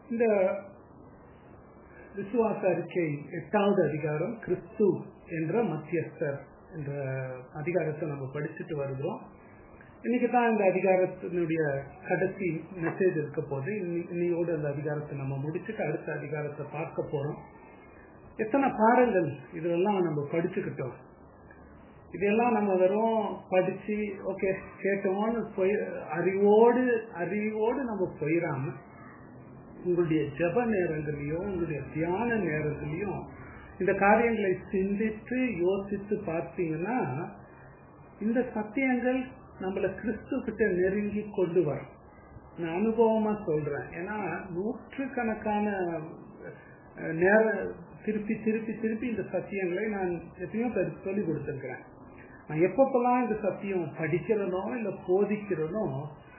இந்த விசுவாச அறிக்கை எட்டாவது அதிகாரம் கிறிஸ்து என்ற மத்தியஸ்தர் என்ற அதிகாரத்தை நம்ம படிச்சுட்டு வருகிறோம் இன்னைக்கு தான் இந்த அதிகாரத்தினுடைய கடைசி மெசேஜ் இருக்க போது இன்னையோடு அந்த அதிகாரத்தை நம்ம முடிச்சுட்டு அடுத்த அதிகாரத்தை பார்க்க போறோம் எத்தனை பாடங்கள் இதெல்லாம் நம்ம படிச்சுக்கிட்டோம் இதெல்லாம் நம்ம வெறும் படிச்சு ஓகே கேட்டோம்னு போய் அறிவோடு அறிவோடு நம்ம போயிடாம உங்களுடைய ஜப நேரங்களையும் உங்களுடைய தியான நேரங்களையும் இந்த காரியங்களை சிந்தித்து யோசித்து பார்த்தீங்கன்னா இந்த சத்தியங்கள் நம்மள கிறிஸ்து கிட்ட நெருங்கி கொண்டு வரும் நான் அனுபவமா சொல்றேன் ஏன்னா நூற்று கணக்கான நேர திருப்பி திருப்பி திருப்பி இந்த சத்தியங்களை நான் எத்தனையோ பேர் சொல்லி கொடுத்திருக்கிறேன் நான் எப்பப்பெல்லாம் இந்த சத்தியம் படிக்கிறனோ இல்ல போதிக்கிறனோ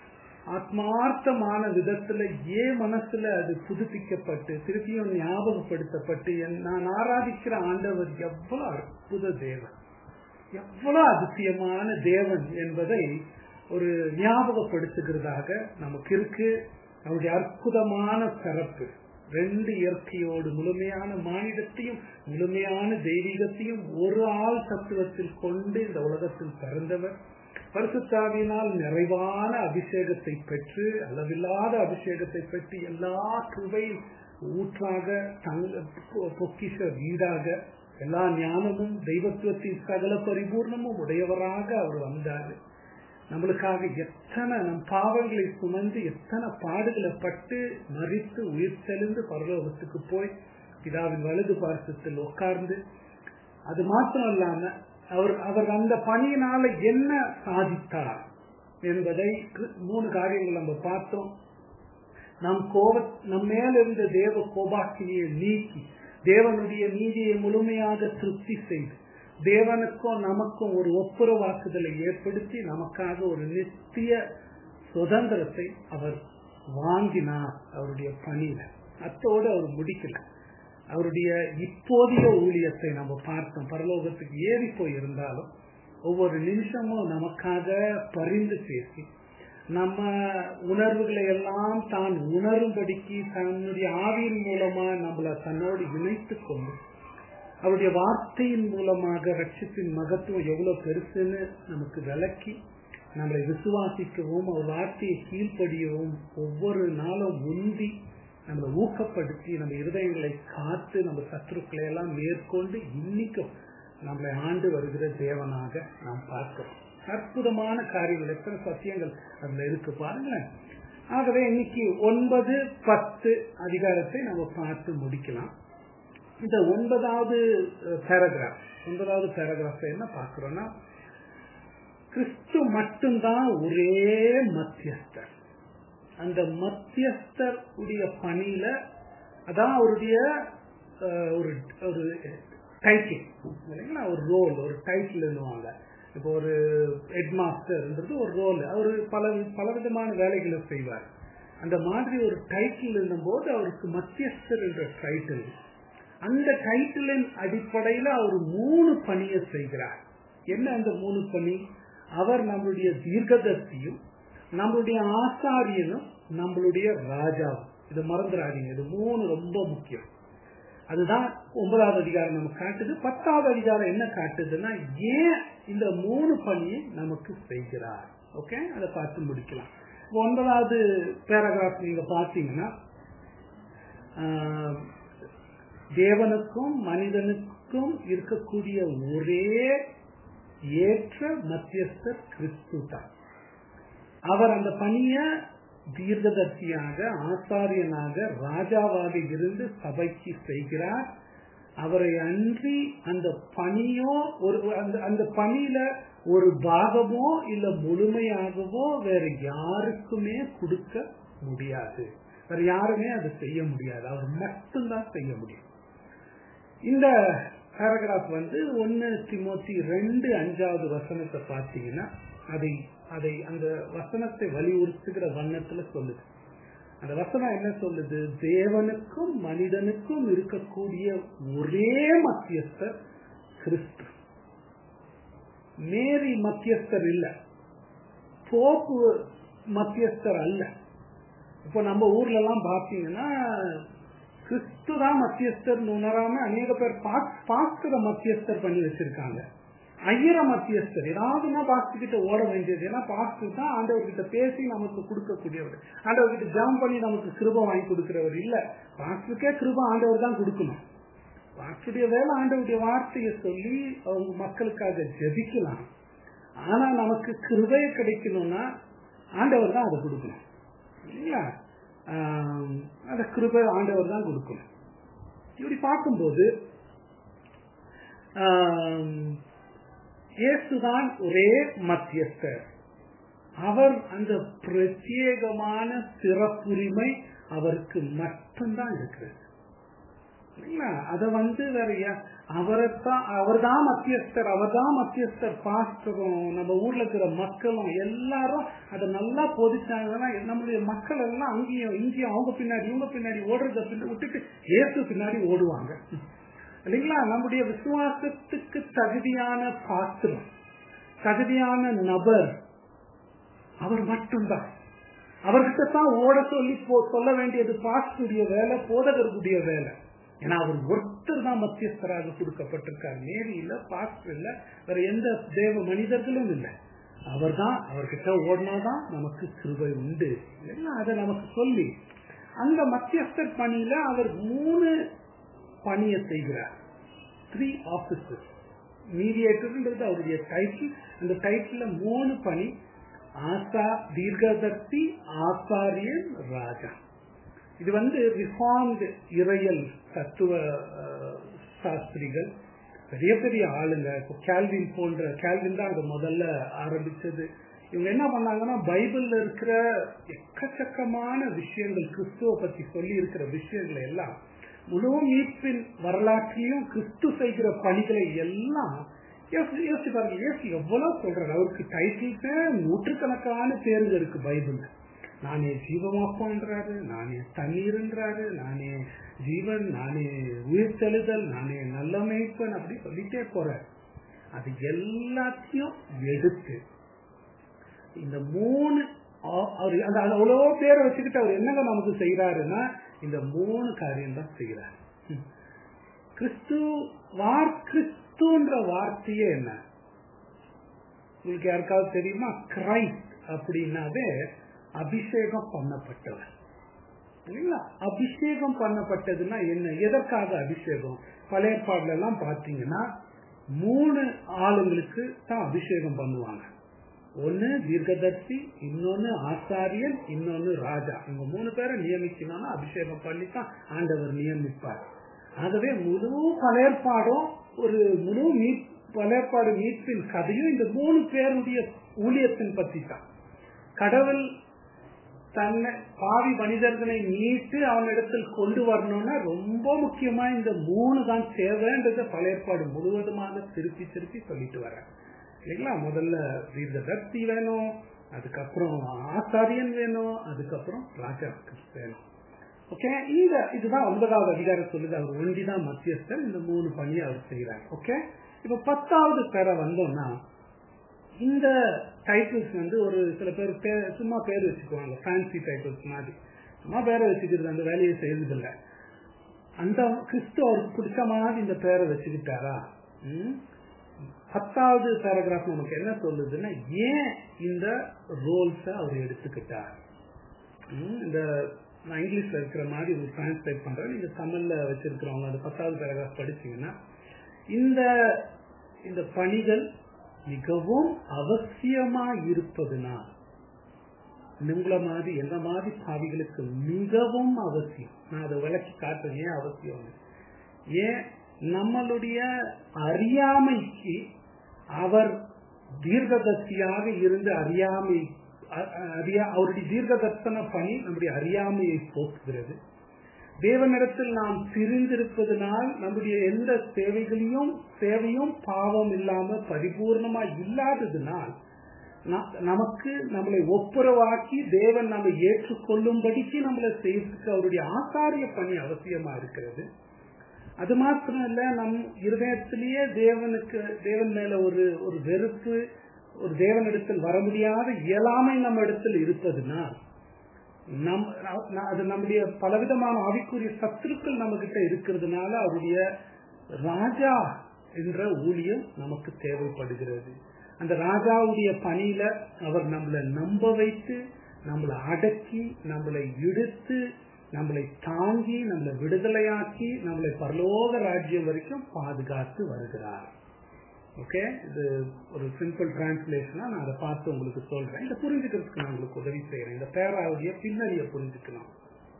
ஆத்மார்த்தமான விதத்துல ஏன் மனசுல அது புதுப்பிக்கப்பட்டு திருப்பியும் ஞாபகப்படுத்தப்பட்டு நான் ஆராதிக்கிற ஆண்டவர் எவ்வளவு அற்புத தேவன் எவ்வளவு அதிசயமான தேவன் என்பதை ஒரு ஞாபகப்படுத்துகிறதாக நமக்கு இருக்கு அவருடைய அற்புதமான சிறப்பு ரெண்டு இயற்கையோடு முழுமையான மானிடத்தையும் முழுமையான தெய்வீகத்தையும் ஒரு ஆள் தத்துவத்தில் கொண்டு இந்த உலகத்தில் பிறந்தவர் பரிசுத்தாவினால் நிறைவான அபிஷேகத்தை பெற்று அளவில்லாத அபிஷேகத்தை பெற்று எல்லா கிருபை ஊற்றாக தங்க பொக்கிஷ வீடாக எல்லா ஞானமும் தெய்வத்துவத்தின் சகல பரிபூர்ணமும் உடையவராக அவர் வந்தாரு நம்மளுக்காக எத்தனை நம் பாவங்களை சுமந்து எத்தனை பாடுகளை பட்டு மறித்து உயிர் தெளிந்து பரலோகத்துக்கு போய் பிதாவின் வலது பாசத்தில் உட்கார்ந்து அது மாத்திரம் இல்லாம அவர் அவர் அந்த பணியினால என்ன சாதித்தார் என்பதை மூணு காரியங்கள் நம்ம பார்த்தோம் நம் கோப நம் மேல இருந்த தேவ கோபாக்கினியை நீக்கி தேவனுடைய நீதியை முழுமையாக திருப்தி செய்து தேவனுக்கும் நமக்கும் ஒரு ஒப்புரவாக்குதலை ஏற்படுத்தி நமக்காக ஒரு நித்திய சுதந்திரத்தை அவர் வாங்கினார் அவருடைய பணியில அத்தோடு அவர் முடிக்கல அவருடைய இப்போதைய ஊழியத்தை நம்ம பார்த்தோம் பரலோகத்துக்கு ஏறி போய் இருந்தாலும் ஒவ்வொரு நிமிஷமும் நமக்காக பரிந்து பேசி நம்ம உணர்வுகளை எல்லாம் தான் உணரும்படிக்கு தன்னுடைய ஆவியின் மூலமா நம்மள தன்னோடு இணைத்து கொண்டு அவருடைய வார்த்தையின் மூலமாக ரட்சிப்பின் மகத்துவம் எவ்வளவு பெருசுன்னு நமக்கு விளக்கி நம்மளை விசுவாசிக்கவும் அவர் வார்த்தையை கீழ்ப்படியவும் ஒவ்வொரு நாளும் முந்தி நம்மளை ஊக்கப்படுத்தி நம்ம இருதயங்களை காத்து நம்ம சத்துருக்களை எல்லாம் மேற்கொண்டு இன்னைக்கும் நம்மளை ஆண்டு வருகிற தேவனாக நாம் பார்க்கிறோம் அற்புதமான காரியங்கள் எத்தனை சத்தியங்கள் அதுல இருக்கு பாருங்களேன் ஆகவே இன்னைக்கு ஒன்பது பத்து அதிகாரத்தை நம்ம பார்த்து முடிக்கலாம் இந்த ஒன்பதாவது பேராகிராஃப் ஒன்பதாவது பேராகிராஃப் என்ன பார்க்கிறோம்னா கிறிஸ்து மட்டும்தான் ஒரே மத்தியஸ்தர் அந்த மத்தியஸ்தர் உடைய பணியில அதான் அவருடைய ஒரு ஒரு டைட்டில் இல்லைங்களா ஒரு ரோல் ஒரு டைட்டில் எழுதுவாங்க இப்போ ஒரு ஹெட் மாஸ்டர்ன்றது ஒரு ரோல் அவர் பல பல விதமான வேலைகளை செய்வார் அந்த மாதிரி ஒரு டைட்டில் எழுதும்போது அவருக்கு மத்தியஸ்தர் என்ற டைட்டில் அந்த டைட்டிலின் அடிப்படையில் அவர் மூணு பணியை செய்கிறார் என்ன அந்த மூணு பணி அவர் நம்மளுடைய தீர்க்கதர்சியும் நம்மளுடைய ஆசாரியனும் நம்மளுடைய ராஜாவும் இது மறந்துடாதீங்க இது மூணு ரொம்ப முக்கியம் அதுதான் ஒன்பதாவது அதிகாரம் நமக்கு காட்டுது பத்தாவது அதிகாரம் என்ன காட்டுதுன்னா ஏன் இந்த மூணு பணியை நமக்கு செய்கிறார் ஓகே அதை பார்த்து முடிக்கலாம் ஒன்பதாவது பேராகிராஃப் நீங்க பார்த்தீங்கன்னா தேவனுக்கும் மனிதனுக்கும் இருக்கக்கூடிய ஒரே ஏற்ற மத்தியஸ்தர் கிறிஸ்து தான் அவர் அந்த பணிய தீர்க்கதர்சியாக ஆசாரியனாக ராஜாவாக இருந்து சபைக்கு செய்கிறார் அவரை அன்றி அந்த பணியோ ஒரு அந்த அந்த பணியில ஒரு பாகமோ இல்ல முழுமையாகவோ வேற யாருக்குமே கொடுக்க முடியாது வேற யாருமே அதை செய்ய முடியாது அவர் மட்டும்தான் செய்ய முடியும் இந்த பேராகிராஃப் வந்து ஒன்னு திமோத்தி ரெண்டு அஞ்சாவது வசனத்தை பார்த்தீங்கன்னா அதை அதை அந்த வசனத்தை வலியுறுத்துகிற வண்ணத்துல சொல்லுது அந்த வசனம் என்ன சொல்லுது தேவனுக்கும் மனிதனுக்கும் இருக்கக்கூடிய ஒரே மத்தியஸ்தர் கிறிஸ்து மேரி மத்தியஸ்தர் இல்ல போப்பு மத்தியஸ்தர் அல்ல இப்ப இப்போ நம்ம ஊர்ல எல்லாம் பாத்தீங்கன்னா கிறிஸ்து தான் மத்தியஸ்தர் உணராம அநேக பேர் பாஸ்தர மத்தியஸ்தர் பண்ணி வச்சிருக்காங்க ஐயர மத்தியஸ்தர் ஏதாவதுன்னா பாஸ்து கிட்ட ஓட வேண்டியது ஏன்னா பாஸ்து தான் ஆண்டவர்கிட்ட பேசி நமக்கு கொடுக்கக்கூடியவர் ஆண்டவர்கிட்ட ஜாம் பண்ணி நமக்கு கிருபம் வாங்கி கொடுக்கிறவர் இல்ல பாஸ்துக்கே கிருபம் ஆண்டவர் தான் கொடுக்கணும் பாஸ்துடைய வேலை ஆண்டவருடைய வார்த்தையை சொல்லி அவங்க மக்களுக்காக ஜெபிக்கலாம் ஆனா நமக்கு கிருபைய கிடைக்கணும்னா ஆண்டவர் தான் அதை கொடுக்கணும் இல்லையா அந்த கிருபை ஆண்டவர் தான் கொடுக்கணும் இப்படி பார்க்கும்போது இயேசுதான் ஒரே மத்தியஸ்தர் அவர் அந்த பிரத்யேகமான சிறப்புரிமை அவருக்கு மட்டும்தான் இருக்கிறது அத வந்து வேற அவரைத்தான் அவர் தான் மத்தியஸ்தர் அவர் தான் மத்தியஸ்தர் பாஸ்டரும் நம்ம ஊர்ல இருக்கிற மக்களும் எல்லாரும் அதை நல்லா போதிச்சாங்கன்னா நம்மளுடைய மக்கள் எல்லாம் அங்கேயும் இங்கேயும் அவங்க பின்னாடி இவங்க பின்னாடி ஓடுறத விட்டுட்டு ஏசு பின்னாடி ஓடுவாங்க இல்லைங்களா நம்முடைய விசுவாசத்துக்கு தகுதியான பாத்திரம் தகுதியான நபர் அவர் மட்டும்தான் அவர்கிட்ட தான் ஓட சொல்லி சொல்ல வேண்டியது பாஸ்டுடைய வேலை போதகருடைய வேலை ஏன்னா அவர் ஒருத்தர் தான் மத்தியஸ்தராக கொடுக்கப்பட்டிருக்கார் நேரி இல்ல பாஸ்டர் இல்ல வேற எந்த தேவ மனிதர்களும் இல்லை அவர் தான் அவர்கிட்ட ஓடினாதான் நமக்கு கிருபை உண்டு அதை நமக்கு சொல்லி அந்த மத்தியஸ்தர் பணியில அவர் மூணு பணியை செய்கிறார் த்ரீ ஆபீசர் மீடியேட்டர்ன்றது அவருடைய டைட்டில் அந்த டைட்டில் மூணு பணி ஆசா தீர்க்கதர்த்தி ஆசாரியன் ராஜா இது வந்து ரிஃபார்ம்டு இறையல் தத்துவ சாஸ்திரிகள் பெரிய பெரிய ஆளுங்க இப்போ கேல்வின் போன்ற கேல்வின் தான் அதை முதல்ல ஆரம்பிச்சது இவங்க என்ன பண்ணாங்கன்னா பைபிள்ல இருக்கிற எக்கச்சக்கமான விஷயங்கள் கிறிஸ்துவ பத்தி சொல்லி இருக்கிற விஷயங்களை எல்லாம் முழு மீட்பின் வரலாற்றையும் கிறிஸ்து செய்கிற பணிகளை எல்லாம் யோசிச்சு பாருங்க யோசி எவ்வளவு சொல்றாரு அவருக்கு டைட்டில்ஸே நூற்றுக்கணக்கான பேருங்க இருக்கு பைபிள் நானே ஜீவமாப்பன்றாரு நானே தண்ணீர்ன்றாரு நானே ஜீவன் நானே உயிர் தெளிதல் நானே நல்ல மேய்ப்பன் அப்படி சொல்லிட்டே போறாரு அது எல்லாத்தையும் எடுத்து இந்த மூணு அவர் அந்த அவ்வளோ பேரை வச்சுக்கிட்டு அவர் என்னங்க நமக்கு செய்யறாருன்னா இந்த மூணு காரியம் தான் செய்யறாரு கிறிஸ்து வார் கிறிஸ்துன்ற வார்த்தையே என்ன உங்களுக்கு யாருக்காவது தெரியுமா கிரைஸ்ட் அப்படின்னாவே அபிஷேகம் பண்ணப்பட்டவர் இல்லைங்களா அபிஷேகம் பண்ணப்பட்டதுன்னா என்ன எதற்காக அபிஷேகம் பழைய பாடல எல்லாம் பாத்தீங்கன்னா மூணு ஆளுங்களுக்கு தான் அபிஷேகம் பண்ணுவாங்க ஒன்னு தீர்க்கதர்சி இன்னொன்னு ஆசாரியன் இன்னொன்னு ராஜா இவங்க மூணு பேரை நியமிக்கணும்னா அபிஷேகம் பண்ணித்தான் ஆண்டவர் நியமிப்பார் ஆகவே முழு பழையற்பாடும் ஒரு முழு மீட் பழையற்பாடு மீட்பின் கதையும் இந்த மூணு பேருடைய ஊழியத்தின் பத்தி தான் கடவுள் தன்னை பாவி மனிதர்களை மீட்டு அவனிடத்தில் கொண்டு வரணும்னா ரொம்ப முக்கியமா இந்த மூணு தான் தேவைன்றத பழையற்பாடு முழுவதுமாக திருப்பி திருப்பி சொல்லிட்டு வர இல்லைங்களா முதல்ல தீர்க்க தக்தி வேணும் அதுக்கப்புறம் ஆசாரியன் வேணும் அதுக்கப்புறம் ராஜா வேணும் ஓகே இந்த இதுதான் ஒன்பதாவது அதிகாரம் சொல்லுது அவர் ஒண்டிதான் மத்தியஸ்தர் இந்த மூணு பணியை அவர் செய்யறாரு ஓகே இப்ப பத்தாவது பேரை வந்தோம்னா இந்த டைட்டில்ஸ் வந்து ஒரு சில பேர் பேர் சும்மா பேர் வச்சுக்குவாங்க ஃபேன்சி டைட்டில்ஸ் மாதிரி சும்மா பேரை வச்சுக்கிறது அந்த வேலையை செய்யறதில்ல அந்த கிறிஸ்து அவருக்கு பிடிச்ச மாதிரி இந்த பேரை வச்சுக்கிட்டாரா பத்தாவது பேராகிராஃப் நமக்கு என்ன சொல்லுதுன்னா ஏன் இந்த ரோல்ஸ அவர் எடுத்துக்கிட்டார் இந்த நான் இங்கிலீஷ்ல இருக்கிற மாதிரி ஒரு டிரான்ஸ்லேட் பண்றேன் நீங்க தமிழ்ல வச்சிருக்கிறவங்க அந்த பத்தாவது பேராகிராஃப் படிச்சீங்கன்னா இந்த இந்த பணிகள் மிகவும் அவசியமா இருப்பதுனால் உங்களை மாதிரி எந்த மாதிரி பாவிகளுக்கு மிகவும் அவசியம் நான் அதை விளக்கி காட்டுறேன் ஏன் அவசியம் ஏன் நம்மளுடைய அறியாமைக்கு அவர் தீர்க்கதர்சியாக இருந்து அறியாமை அறியா அவருடைய தீர்க்க தர்சன பணி நம்முடைய அறியாமையை போக்குகிறது தேவனிடத்தில் நாம் பிரிந்திருப்பதனால் நம்முடைய எந்த சேவைகளையும் சேவையும் பாவம் இல்லாம பரிபூர்ணமா இல்லாததுனால் நமக்கு நம்மளை ஒப்புரவாக்கி தேவன் நம்மை ஏற்றுக்கொள்ளும்படிக்கு நம்மளை செய்யறதுக்கு அவருடைய ஆசாரிய பணி அவசியமா இருக்கிறது அது மாத்திரம் இல்ல நம் இருதயத்திலேயே தேவனுக்கு தேவன் மேல ஒரு ஒரு வெறுப்பு ஒரு தேவனிடத்தில் வர முடியாத இயலாமை நம்ம இடத்தில் இருப்பதுனால் நம் ந- அது நம்முடைய பலவிதமான ஆவிக்குரிய சத்துருக்கள் நம்ம கிட்ட இருக்கிறதுனால அவருடைய ராஜா என்ற ஊழியம் நமக்கு தேவைப்படுகிறது அந்த ராஜாவுடைய பணியில அவர் நம்மளை நம்ப வைத்து நம்மளை அடக்கி நம்மளை இழுத்து நம்மளை தாங்கி நம்மளை விடுதலையாக்கி நம்மளை பரலோக ராஜ்யம் வரைக்கும் பாதுகாத்து வருகிறார் ஓகே இது ஒரு சிம்பிள் டிரான்ஸ்லேஷனா நான் அதை பார்த்து உங்களுக்கு சொல்றேன் இதை புரிஞ்சுக்கிறதுக்கு நான் உங்களுக்கு உதவி செய்யறேன் இந்த பேராவுடைய பின்னணியை புரிஞ்சுக்கணும்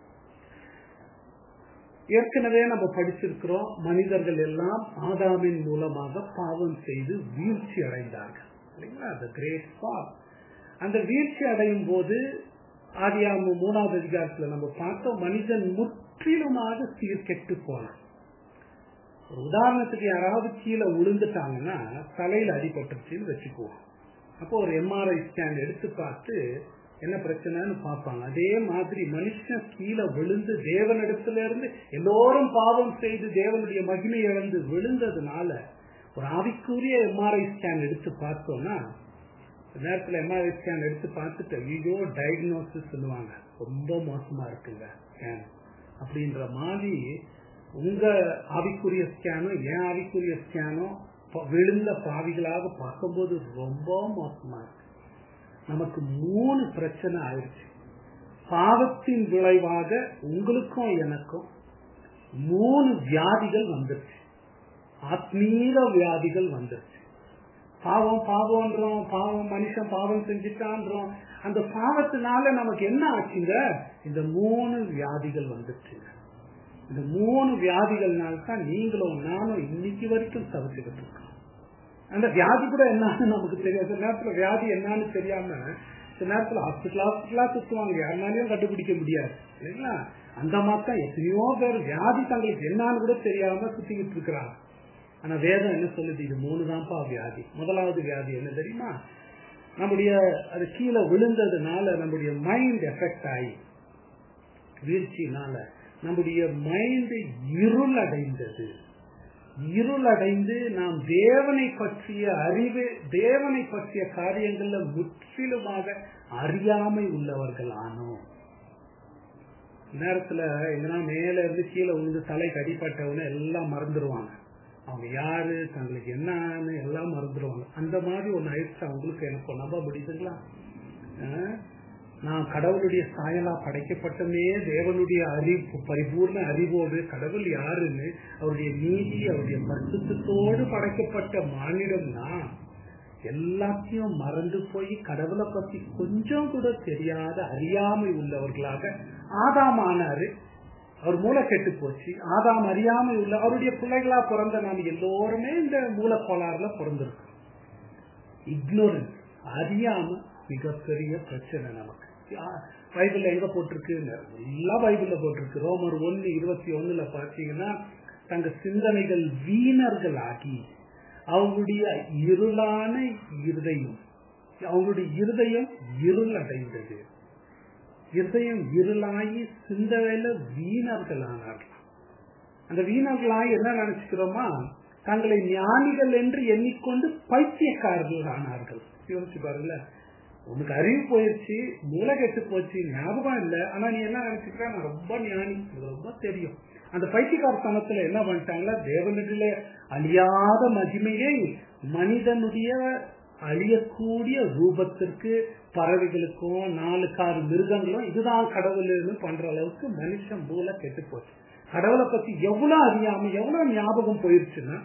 ஏற்கனவே நம்ம படிச்சிருக்கிறோம் மனிதர்கள் எல்லாம் ஆதாமின் மூலமாக பாவம் செய்து வீழ்ச்சி அடைந்தார்கள் இல்லைங்களா அந்த கிரேட் ஃபால் அந்த வீழ்ச்சி அடையும் போது ஆதியாம மூணாவது அதிகாரத்துல நம்ம பார்த்தோம் மனிதன் முற்றிலுமாக சீர்கெட்டு போனான் ஒரு உதாரணத்துக்கு யாராவது கீழே விழுந்துட்டாங்கன்னா தலையில அடிபட்டுருச்சுன்னு வச்சுக்குவோம் அப்போ ஒரு எம்ஆர்ஐ ஸ்கேன் எடுத்து பார்த்து என்ன பிரச்சனைன்னு பார்ப்பாங்க அதே மாதிரி மனுஷன் கீழே விழுந்து தேவனிடத்துல இருந்து எல்லோரும் பாவம் செய்து தேவனுடைய மகிமை இழந்து விழுந்ததுனால ஒரு ஆவிக்குரிய எம்ஆர்ஐ ஸ்கேன் எடுத்து பார்த்தோம்னா இந்த நேரத்துல எம்ஆர்ஐ ஸ்கேன் எடுத்து பார்த்துட்டு ஐயோ டயக்னோசிஸ் சொல்லுவாங்க ரொம்ப மோசமா இருக்குங்க ஸ்கேன் அப்படின்ற மாதிரி உங்க ஆவிக்குரிய ஸ்கேனும் என் ஆவிக்குரிய ஸ்கேனும் ப- விழுந்த பாவிகளாக பார்க்கும்போது ரொம்ப மோசமா இருக்கு நமக்கு மூணு பிரச்சனை ஆயிடுச்சு பாவத்தின் விளைவாக உங்களுக்கும் எனக்கும் மூணு வியாதிகள் வந்துருச்சு ஆத்மீக வியாதிகள் வந்துருச்சு பாவம் பாவம்ன்றோம் பாவம் மனுஷன் பாவம் செஞ்சுட்டான்றோம் அந்த பாவத்தினால நமக்கு என்ன ஆச்சுங்க இந்த மூணு வியாதிகள் வந்துருச்சுங்க இந்த மூணு வியாதிகள்னால தான் நீங்களும் நானும் இன்னைக்கு வரைக்கும் தவிர்த்துக்கிட்டு இருக்கோம் அந்த வியாதி கூட என்னன்னு நமக்கு தெரியாது சில நேரத்துல வியாதி என்னன்னு தெரியாம சில நேரத்துல ஹாஸ்பிட்டல் ஹாஸ்பிட்டலா சுத்துவாங்க யாருனாலையும் கண்டுபிடிக்க முடியாது இல்லைங்களா அந்த மாதிரி தான் எத்தனையோ பேர் வியாதி தங்களுக்கு என்னன்னு கூட தெரியாம சுத்திக்கிட்டு இருக்கிறாங்க ஆனா வேதம் என்ன சொல்லுது இது மூணு தான்ப்பா வியாதி முதலாவது வியாதி என்ன தெரியுமா நம்முடைய அது கீழே விழுந்ததுனால நம்முடைய மைண்ட் எஃபெக்ட் ஆகி வீழ்ச்சினால நம்முடைய மைண்ட் இருள் அடைந்தது இருள் அடைந்து நாம் தேவனை பற்றிய அறிவு தேவனை பற்றிய காரியங்கள்ல முற்றிலுமாக அறியாமை உள்ளவர்கள் ஆனோம் நேரத்துல எங்கன்னா மேல இருந்து கீழே விழுந்து தலைக்கு அடிப்பட்டவன எல்லாம் மறந்துடுவாங்க அவங்க யாரு தங்களுக்கு என்னன்னு எல்லாம் மறந்துடுவாங்க அந்த மாதிரி ஒண்ணு ஆயிடுச்சு அவங்களுக்கு எனக்கு நம்ப முடியுதுங்களா ஆஹ்? நான் கடவுளுடைய சாயலா படைக்கப்பட்டமே தேவனுடைய அறிவு பரிபூர்ண அறிவோடு கடவுள் யாருன்னு அவருடைய நீதி அவருடைய பரிசுத்தத்தோடு படைக்கப்பட்ட மானிடம் நான் எல்லாத்தையும் மறந்து போய் கடவுளை பத்தி கொஞ்சம் கூட தெரியாத அறியாமை உள்ளவர்களாக ஆதாம் ஆனாரு அவர் மூளை கெட்டு போச்சு ஆதாம் அறியாமை உள்ள அவருடைய பிள்ளைகளா பிறந்த நாம் எல்லோருமே இந்த மூலக்கோளாறுல பிறந்திருக்கோம் இக்னோரன்ஸ் அறியாம மிகப்பெரிய பிரச்சனை நமக்கு யா- பைபிள்ல எங்க போட்டிருக்கு எல்லா பைபிள்ல போட்டிருக்கு ரோமர் ஒன்னு இருபத்தி ஒண்ணுல பாத்தீங்கன்னா தங்க சிந்தனைகள் வீணர்கள் ஆகி அவங்களுடைய இருளான இருதயம் அவங்களுடைய இருதயம் இருள் அடைந்தது இருதயம் இருளாகி சிந்தனையில வீணர்கள் ஆனார்கள் அந்த வீணர்களாகி என்ன நினைச்சுக்கிறோமா தங்களை ஞானிகள் என்று எண்ணிக்கொண்டு பைத்தியக்காரர்கள் ஆனார்கள் யோசிச்சு பாருங்கள உனக்கு அறிவு போயிடுச்சு மூளை கெட்டு போச்சு ஞாபகம் இல்லை ஆனா நீ என்ன நினைச்சுக்கிற நான் ரொம்ப ஞானி எனக்கு ரொம்ப தெரியும் அந்த பைத்தியக்காரத்தனத்துல என்ன பண்ணிட்டாங்களா தேவனிடல அழியாத மகிமையை மனிதனுடைய அழியக்கூடிய ரூபத்திற்கு பறவைகளுக்கும் நாலு காரு மிருகங்களும் இதுதான் கடவுள்னு பண்ற அளவுக்கு மனுஷன் மூளை கெட்டு போச்சு கடவுளை பத்தி எவ்வளவு அறியாம எவ்வளவு ஞாபகம் போயிருச்சுன்னா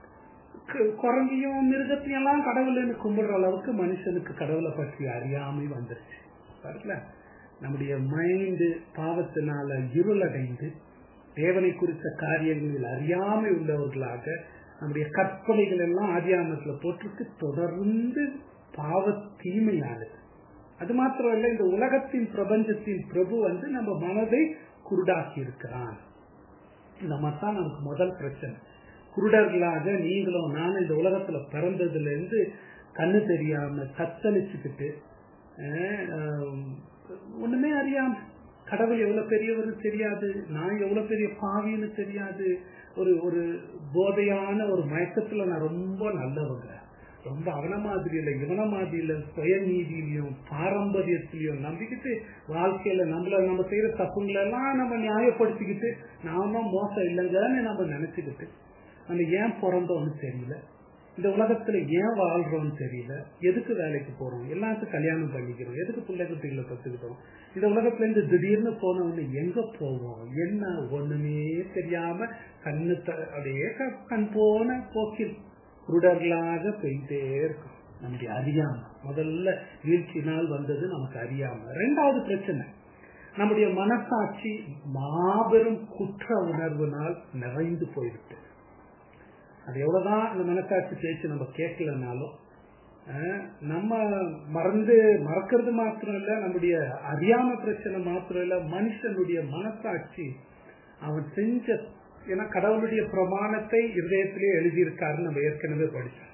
கு- குரங்கையும் மிருகத்தையும் எல்லாம் கடவுள்னு கும்பிடுற அளவுக்கு மனுஷனுக்கு கடவுளை பற்றி அறியாமை வந்துருச்சு பாருங்களா நம்முடைய மைண்டு பாவத்தினால இருளடைந்து தேவனை குறித்த காரியங்களில் அறியாமை உள்ளவர்களாக நம்முடைய கற்பனைகள் எல்லாம் ஆதியாமத்துல போட்டிருக்கு தொடர்ந்து பாவ தீமையானது அது மாத்திரம் இல்ல இந்த உலகத்தின் பிரபஞ்சத்தின் பிரபு வந்து நம்ம மனதை குருடாக்கி இருக்கிறான் இந்த மாதிரி தான் நமக்கு முதல் பிரச்சனை குருடர்களாக நீங்களும் நானும் இந்த உலகத்துல பிறந்ததுல இருந்து கண்ணு தெரியாம தத்தளிச்சுக்கிட்டு அஹ், ஆஹ், ஒண்ணுமே அறியாம கடவுள் எவ்வளவு பெரியவர்னு தெரியாது நான் எவ்வளவு பெரிய பாவின்னு தெரியாது ஒரு ஒரு போதையான ஒரு மயக்கத்துல நான் ரொம்ப நல்லவங்க ரொம்ப அவன மாதிரி இல்ல இவன மாதிரி இல்ல சுயநீதியிலையும் பாரம்பரியத்திலையும் நம்பிக்கிட்டு வாழ்க்கையில நம்மள நம்ம செய்யற தப்புங்களை எல்லாம் நம்ம நியாயப்படுத்திக்கிட்டு நாம மோசம் இல்லைங்கன்னு நம்ம நினைச்சுக்கிட்டு நம்ம ஏன் பிறந்தோம்னு தெரியல இந்த உலகத்துல ஏன் வாழ்றோம்னு தெரியல எதுக்கு வேலைக்கு போறோம் எல்லாத்துக்கும் கல்யாணம் பண்ணிக்கிறோம் எதுக்கு பிள்ளை குட்டிகளை கத்துக்கிட்டோம் இந்த உலகத்துல இருந்து திடீர்னு போனவொன்னு எங்க போவோம் என்ன ஒண்ணுமே தெரியாம கண்ணு த- அப்படியே க- கண் போன போக்கில் குருடர்களாக போயிட்டே இருக்கும் நம்முடைய அறியாம முதல்ல வீழ்ச்சி நாள் வந்தது நமக்கு அறியாம ரெண்டாவது பிரச்சனை நம்முடைய மனசாட்சி மாபெரும் குற்ற உணர்வுனால் நிறைந்து போயிருக்கு அது எவ்வளவுதான் அந்த மனசாட்சி பேச்சு நம்ம கேட்கலனாலும் அஹ், நம்ம மறந்து மறக்கிறது மாத்திரம் இல்ல நம்முடைய அறியாம பிரச்சனை மாத்திரம் இல்ல மனுஷனுடைய மனசாட்சி அவன் செஞ்ச ஏன்னா கடவுளுடைய பிரமாணத்தை இதயத்திலே எழுதியிருக்காருன்னு நம்ம ஏற்கனவே படிச்சோம்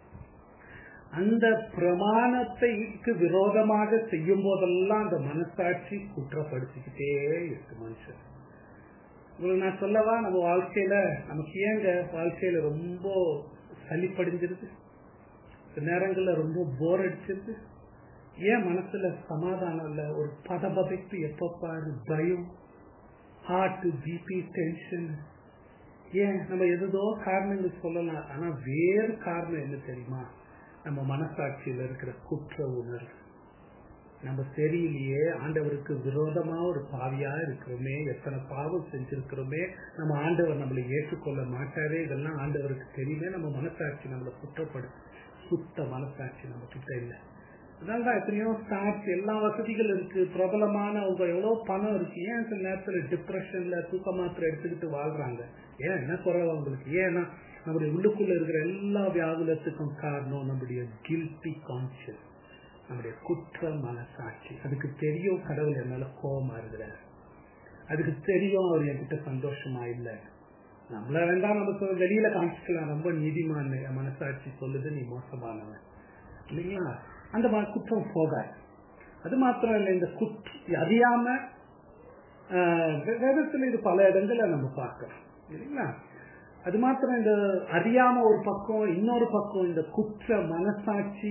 அந்த பிரமாணத்தைக்கு விரோதமாக செய்யும் போதெல்லாம் அந்த மனசாட்சி குற்றப்படுத்திக்கிட்டே இருக்கு மனுஷன் உங்களுக்கு நான் சொல்லவா நம்ம வாழ்க்கையில நமக்கு ஏங்க வாழ்க்கையில ரொம்ப சளிப்படிஞ்சிருது சில நேரங்கள்ல ரொம்ப போர் அடிச்சிருது ஏன் மனசுல சமாதானம் இல்ல ஒரு பதபதைப்பு எப்ப பாரு பயம் ஹார்ட் பிபி டென்ஷன் ஏன் நம்ம எதுதோ காரணங்கள் சொல்லலாம் ஆனா வேறு காரணம் என்ன தெரியுமா நம்ம மனசாட்சியில இருக்கிற குற்ற உணர்வு நம்ம சரியிலேயே ஆண்டவருக்கு விரோதமா ஒரு பாவியா இருக்கிறோமே எத்தனை பாவம் செஞ்சிருக்கிறோமே நம்ம ஆண்டவர் நம்மளை ஏற்றுக்கொள்ள மாட்டாரே இதெல்லாம் ஆண்டவருக்கு தெரியுமே நம்ம மனசாட்சி நம்மளை குற்றப்படும் சுத்த மனசாட்சி நம்ம கிட்ட இல்லை அதனாலதான் எத்தனையோ ஸ்டார்ட் எல்லா வசதிகள் இருக்கு பிரபலமான அவங்க எவ்வளவு பணம் இருக்கு ஏன் சில நேரத்துல டிப்ரெஷன்ல தூக்க மாத்திரை எடுத்துக்கிட்டு வாழ்றாங்க ஏன் என்ன குறைவா அவங்களுக்கு ஏன்னா நம்முடைய உள்ளுக்குள்ள இருக்கிற எல்லா வியாகுலத்துக்கும் காரணம் நம்முடைய கில்ட்டி கான்சியஸ் நம்முடைய குற்ற மனசாட்சி அதுக்கு தெரியும் கடவுள் என் மேல கோபமா இருக்கிறார் அதுக்கு தெரியும் அவர் என்கிட்ட சந்தோஷமா இல்ல நம்மள வேண்டாம் நம்ம சொல்ல- வெளியில காமிச்சுக்கலாம் ரொம்ப நீதிமான் என் மனசாட்சி சொல்லுது நீ மோசமானவன் இல்லைங்களா அந்த மாதிரி குற்றம் போகாது அது மாத்திரம் இல்லை இந்த குற்ற அறியாம ஆஹ், வே- வேதத்துல இது பல இடங்கள்ல நம்ம பார்க்கிறோம் இல்லைங்களா அது மாத்திரம் இந்த அறியாம ஒரு பக்கம் இன்னொரு பக்கம் இந்த குற்ற மனசாட்சி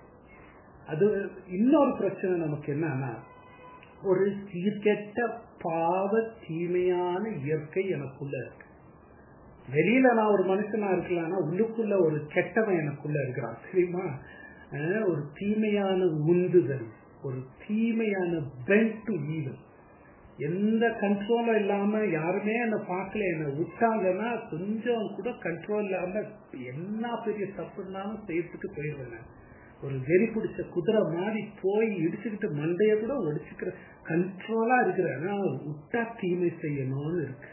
அது இன்னொரு பிரச்சனை நமக்கு என்னன்னா ஒரு சீர்கெட்ட பாவ தீமையான இயற்கை எனக்குள்ள இருக்கு வெளியில நான் ஒரு மனுஷனா இருக்கலாம்னா உள்ளுக்குள்ள ஒரு கெட்டவன் எனக்குள்ள இருக்கிறான் தெரியுமா அஹ் ஒரு தீமையான உந்துதல் ஒரு தீமையான பென்ட் டு ஈவல் எந்த கண்ட்ரோலும் இல்லாம யாருமே என்ன பார்க்கல என்ன விட்டாங்கன்னா கொஞ்சம் கூட கண்ட்ரோல் இல்லாம என்ன பெரிய தப்பு இருந்தாலும் செய்யறதுக்கு போயிடுவேன் நான். ஒரு வெறி பிடிச்ச குதிரை மாதிரி போய் இடிச்சுக்கிட்டு மண்டைய கூட ஒடிச்சுக்கிற கண்ட்ரோலா இருக்கிறேன் ஆனா விட்டா தீமை செய்யணும்னு இருக்கு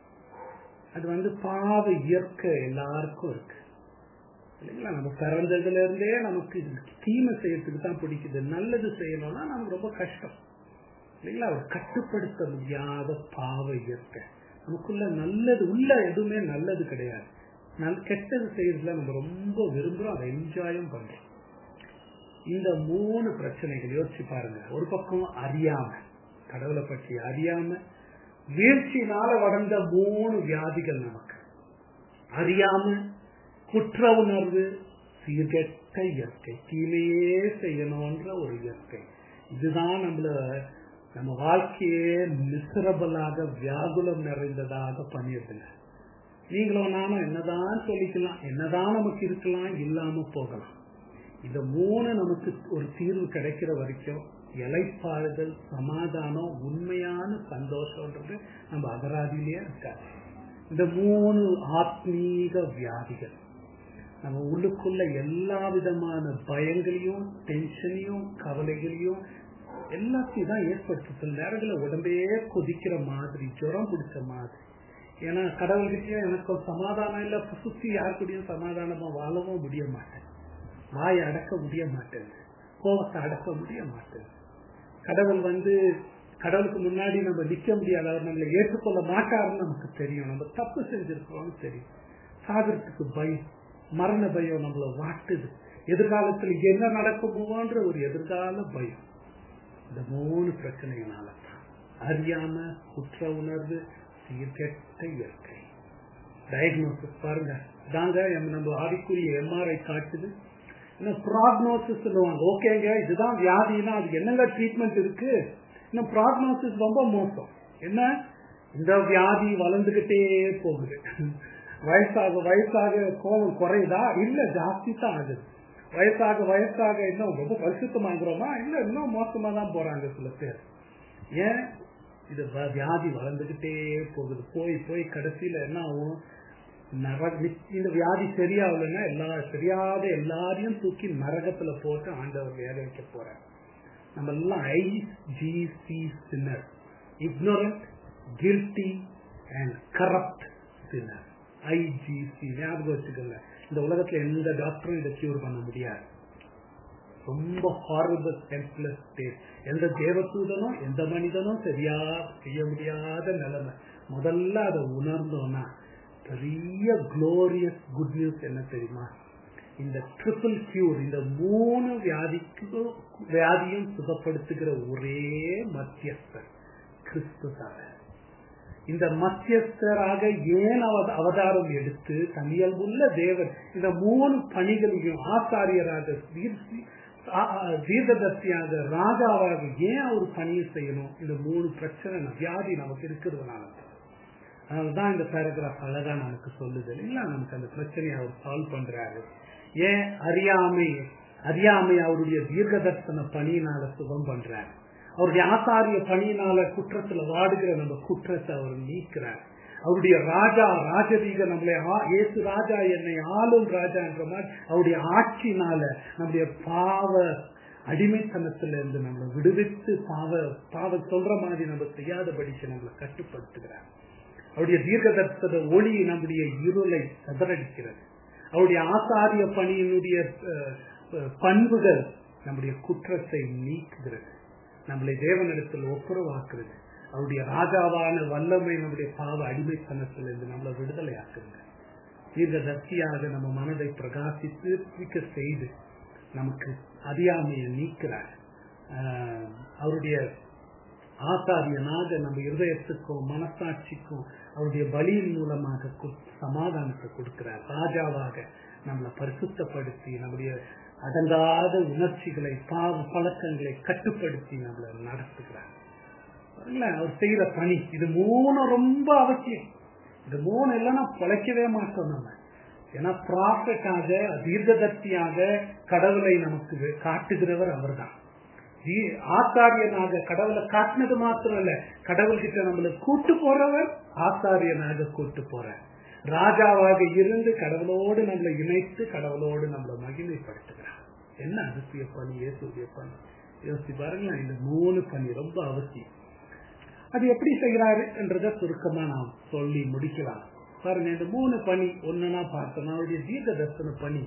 அது வந்து பாவ இயற்கை எல்லாருக்கும் இருக்கு இல்லைங்களா நம்ம பிறந்ததுல இருந்தே நமக்கு தீமை செய்யறதுக்கு தான் பிடிக்குது நல்லது செய்யணும்னா நமக்கு ரொம்ப கஷ்டம் இல்லைங்களா ஒரு கட்டுப்படுத்த முடியாத பாவ இயற்கை நமக்குள்ள நல்லது உள்ள எதுவுமே நல்லது கிடையாது நல் கெட்டது செய்யறதுல நம்ம ரொம்ப விரும்புறோம் அதை என்ஜாயும் பண்றோம் இந்த மூணு பிரச்சனைகள் யோசிச்சு பாருங்க ஒரு பக்கம் அறியாம கடவுளை பற்றி அறியாம வீழ்ச்சியினால வளர்ந்த மூணு வியாதிகள் நமக்கு அறியாம குற்ற உணர்வு சீர்கெட்ட இயற்கை தீமையே செய்யணும்ன்ற ஒரு இயற்கை இதுதான் நம்மள நம்ம வாழ்க்கையே மிசரபலாக வியாகுலம் நிறைந்ததாக பண்ணிடுதுங்க நீங்களும் நானும் என்னதான் சொல்லிக்கலாம் என்னதான் நமக்கு இருக்கலாம் இல்லாம போகலாம் இந்த மூணு நமக்கு ஒரு தீர்வு கிடைக்கிற வரைக்கும் இலைப்பாறுதல் சமாதானம் உண்மையான சந்தோஷம்ன்றது நம்ம அகராதியிலேயே இருக்காது இந்த மூணு ஆத்மீக வியாதிகள் நம்ம உள்ளுக்குள்ள எல்லா விதமான பயங்களையும் டென்ஷனையும் கவலைகளையும் எல்லாத்தையும் தான் ஏற்படுத்து சில நேரங்களில் உடம்பே கொதிக்கிற மாதிரி ஜுரம் பிடிச்ச மாதிரி ஏன்னா கடவுள்கிட்டயும் எனக்கு சமாதானம் இல்லை சுத்தி யாருக்கிட்டையும் சமாதானமா வாழவும் முடிய மாட்டேன் வாயை அடக்க முடிய மாட்டேன் கோபத்தை அடக்க முடிய மாட்டேன் கடவுள் வந்து கடவுளுக்கு முன்னாடி நம்ம நிக்க முடியாது அவர் நம்மளை ஏற்றுக்கொள்ள மாட்டாருன்னு நமக்கு தெரியும் நம்ம தப்பு செஞ்சிருக்கிறோம்னு தெரியும் சாகரத்துக்கு பயம் மரண பயம் நம்மளை வாட்டுது எதிர்காலத்தில் என்ன நடக்குமோன்ற ஒரு எதிர்கால பயம் இந்த மூணு பிரச்சனைகளால தான் அறியாம குற்ற உணர்வு சீர்கெட்ட இயற்கை டயக்னோசிஸ் பாருங்க தாங்க நம்ம ஆவிக்குரிய எம்ஆர்ஐ காட்டுது இன்னும் ப்ராக்னோசிஸ் சொல்லுவாங்க ஓகேங்க இதுதான் வியாதினா அதுக்கு என்னங்க ட்ரீட்மெண்ட் இருக்கு இன்னும் ப்ராக்னோசிஸ் ரொம்ப மோசம் என்ன இந்த வியாதி வளர்ந்துகிட்டே போகுது வயசாக வயசாக கோபம் குறையுதா இல்ல ஜாஸ்தி தான் ஆகுது வயசாக வயசாக இன்னும் ரொம்ப பரிசுத்தமாகிறோமா இல்ல இன்னும் மோசமா தான் போறாங்க சில பேர் ஏன் இது வ- வியாதி வளர்ந்துகிட்டே போகுது போய் போய் கடைசியில என்ன ஆகும் நர- நிச்ச- இந்த வியாதி சரியாகலன்னா எல்லா சரியாத எல்லாரையும் தூக்கி நரகத்துல போட்டு ஆண்டவர் வேக வைக்க போறார் நம்ம எல்லாம் IGC sinner ignorant guilty and corrupt sinner IGC ஞாபகம் வச்சுக்கோங்க இந்த உலகத்துல எந்த டாக்டரும் இதை கியூர் பண்ண முடியாது ரொம்ப ஹாரபிள் ஹெல்ப்லெஸ் ஸ்டேட் எந்த தேவதூதனும் எந்த மனிதனும் சரியா செய்ய முடியாத நிலைமை முதல்ல அதை உணர்ந்தோம்னா பெரிய குளோரியஸ் குட் நியூஸ் என்ன தெரியுமா இந்த ட்ரிபிள் கியூர் இந்த மூணு வியாதிக்கு வியாதியும் சுகப்படுத்துகிற ஒரே மத்தியஸ்தர் கிறிஸ்து தான் இந்த மத்தியஸ்தராக ஏன் அவ- அவதாரம் எடுத்து தனியல்புள்ள தேவன் இந்த மூணு பணிகளையும் ஆசாரியராக தீர்த்தி- ஆ- ஆ- தீர்க்கதர்சியாக ராஜாவாக ஏன் அவர் பணியை செய்யணும் இந்த மூணு பிரச்சனை நம்ம- வியாதி நமக்கு இருக்கிறதுனால தான். அதனாலதான் இந்த பேராகிராஃப் அழகா நமக்கு சொல்லுது இல்ல நமக்கு அந்த பிரச்சனையை அவர் சால்வ் பண்றாரு ஏன் அறியாமை அறியாமை அவருடைய தீர்க்கதர்சன பணியினால சுகம் பண்றாரு அவருடைய ஆசாரிய பணியினால குற்றத்துல வாடுகிற நம்ம குற்றத்தை அவர் நீக்கிறார் அவருடைய ராஜா ராஜரீக நம்மளை ஆ- இயேசு ராஜா என்னை ஆளும் ராஜா என்ற மாதிரி அவருடைய ஆட்சினால நம்முடைய பாவ அடிமைத்தனத்துல இருந்து நம்மளை விடுவித்து பாவ பாவ சொல்ற மாதிரி நம்ம செய்யாதபடிக்கு நம்மளை கட்டுப்படுத்துகிறார் அவருடைய தீர்க்கதர்சன ஒளி நம்முடைய இருளை சதறடிக்கிறது அவருடைய ஆசாரிய பணியினுடைய அஹ், அஹ், பண்புகள் நம்முடைய குற்றத்தை நீக்குகிறது நம்மளை தேவனிடத்தில் ஒப்புரவாக்குறது அவருடைய ராஜாவான வல்லமை நம்முடைய பாவ அடிமைத்தனத்திலிருந்து நம்மளை விடுதலை ஆக்குங்க தீர்க்கதர்சியாக நம்ம மனதை பிரகாசித்து தூக்க செய்து நமக்கு அறியாமையை நீக்கிறார் ஆஹ், அவருடைய ஆசாரியனாக நம்ம இருதயத்துக்கும் மனசாட்சிக்கும் அவருடைய பலியின் மூலமாக கு- சமாதானத்தை கொடுக்கிறார் ராஜாவாக நம்மளை பரிசுத்தப்படுத்தி நம்முடைய அடங்காத உணர்ச்சிகளை பாவ பழக்கங்களை கட்டுப்படுத்தி நம்மளை நடத்துகிறார் பாருங்களேன், அவர் செய்யற பணி இது மூணு ரொம்ப அவசியம் இது மூணு இல்லைன்னா பிழைக்கவே மாட்டோம் நம்ம ஏன்னா ப்ராஃபிட்டாக தீர்க்கதர்சியாக கடவுளை நமக்கு வெ- காட்டுகிறவர் அவர்தான் தீ- ஆசாரியனாக கடவுளை காட்டினது மாத்திரம் இல்ல கடவுள்கிட்ட நம்மளை கூட்டு போறவர் ஆசாரியனாக கூட்டு போறார் ராஜாவாக இருந்து கடவுளோடு நம்மளை இணைத்து கடவுளோடு நம்மளை மகிமைப்படுத்துகிறார் என்ன அதிசய பணி இயேசுடைய பணி யோசிச்சு பாருங்களேன் இந்த மூணு பணி ரொம்ப அவசியம் அது எப்படி செய்யறாரு என்றத சுருக்கமா நாம் சொல்லி முடிக்கலாம் பாருங்க இந்த மூணு பணி ஒண்ணுனா பார்த்தோம் அவருடைய தீர்க்க தரிசன பணி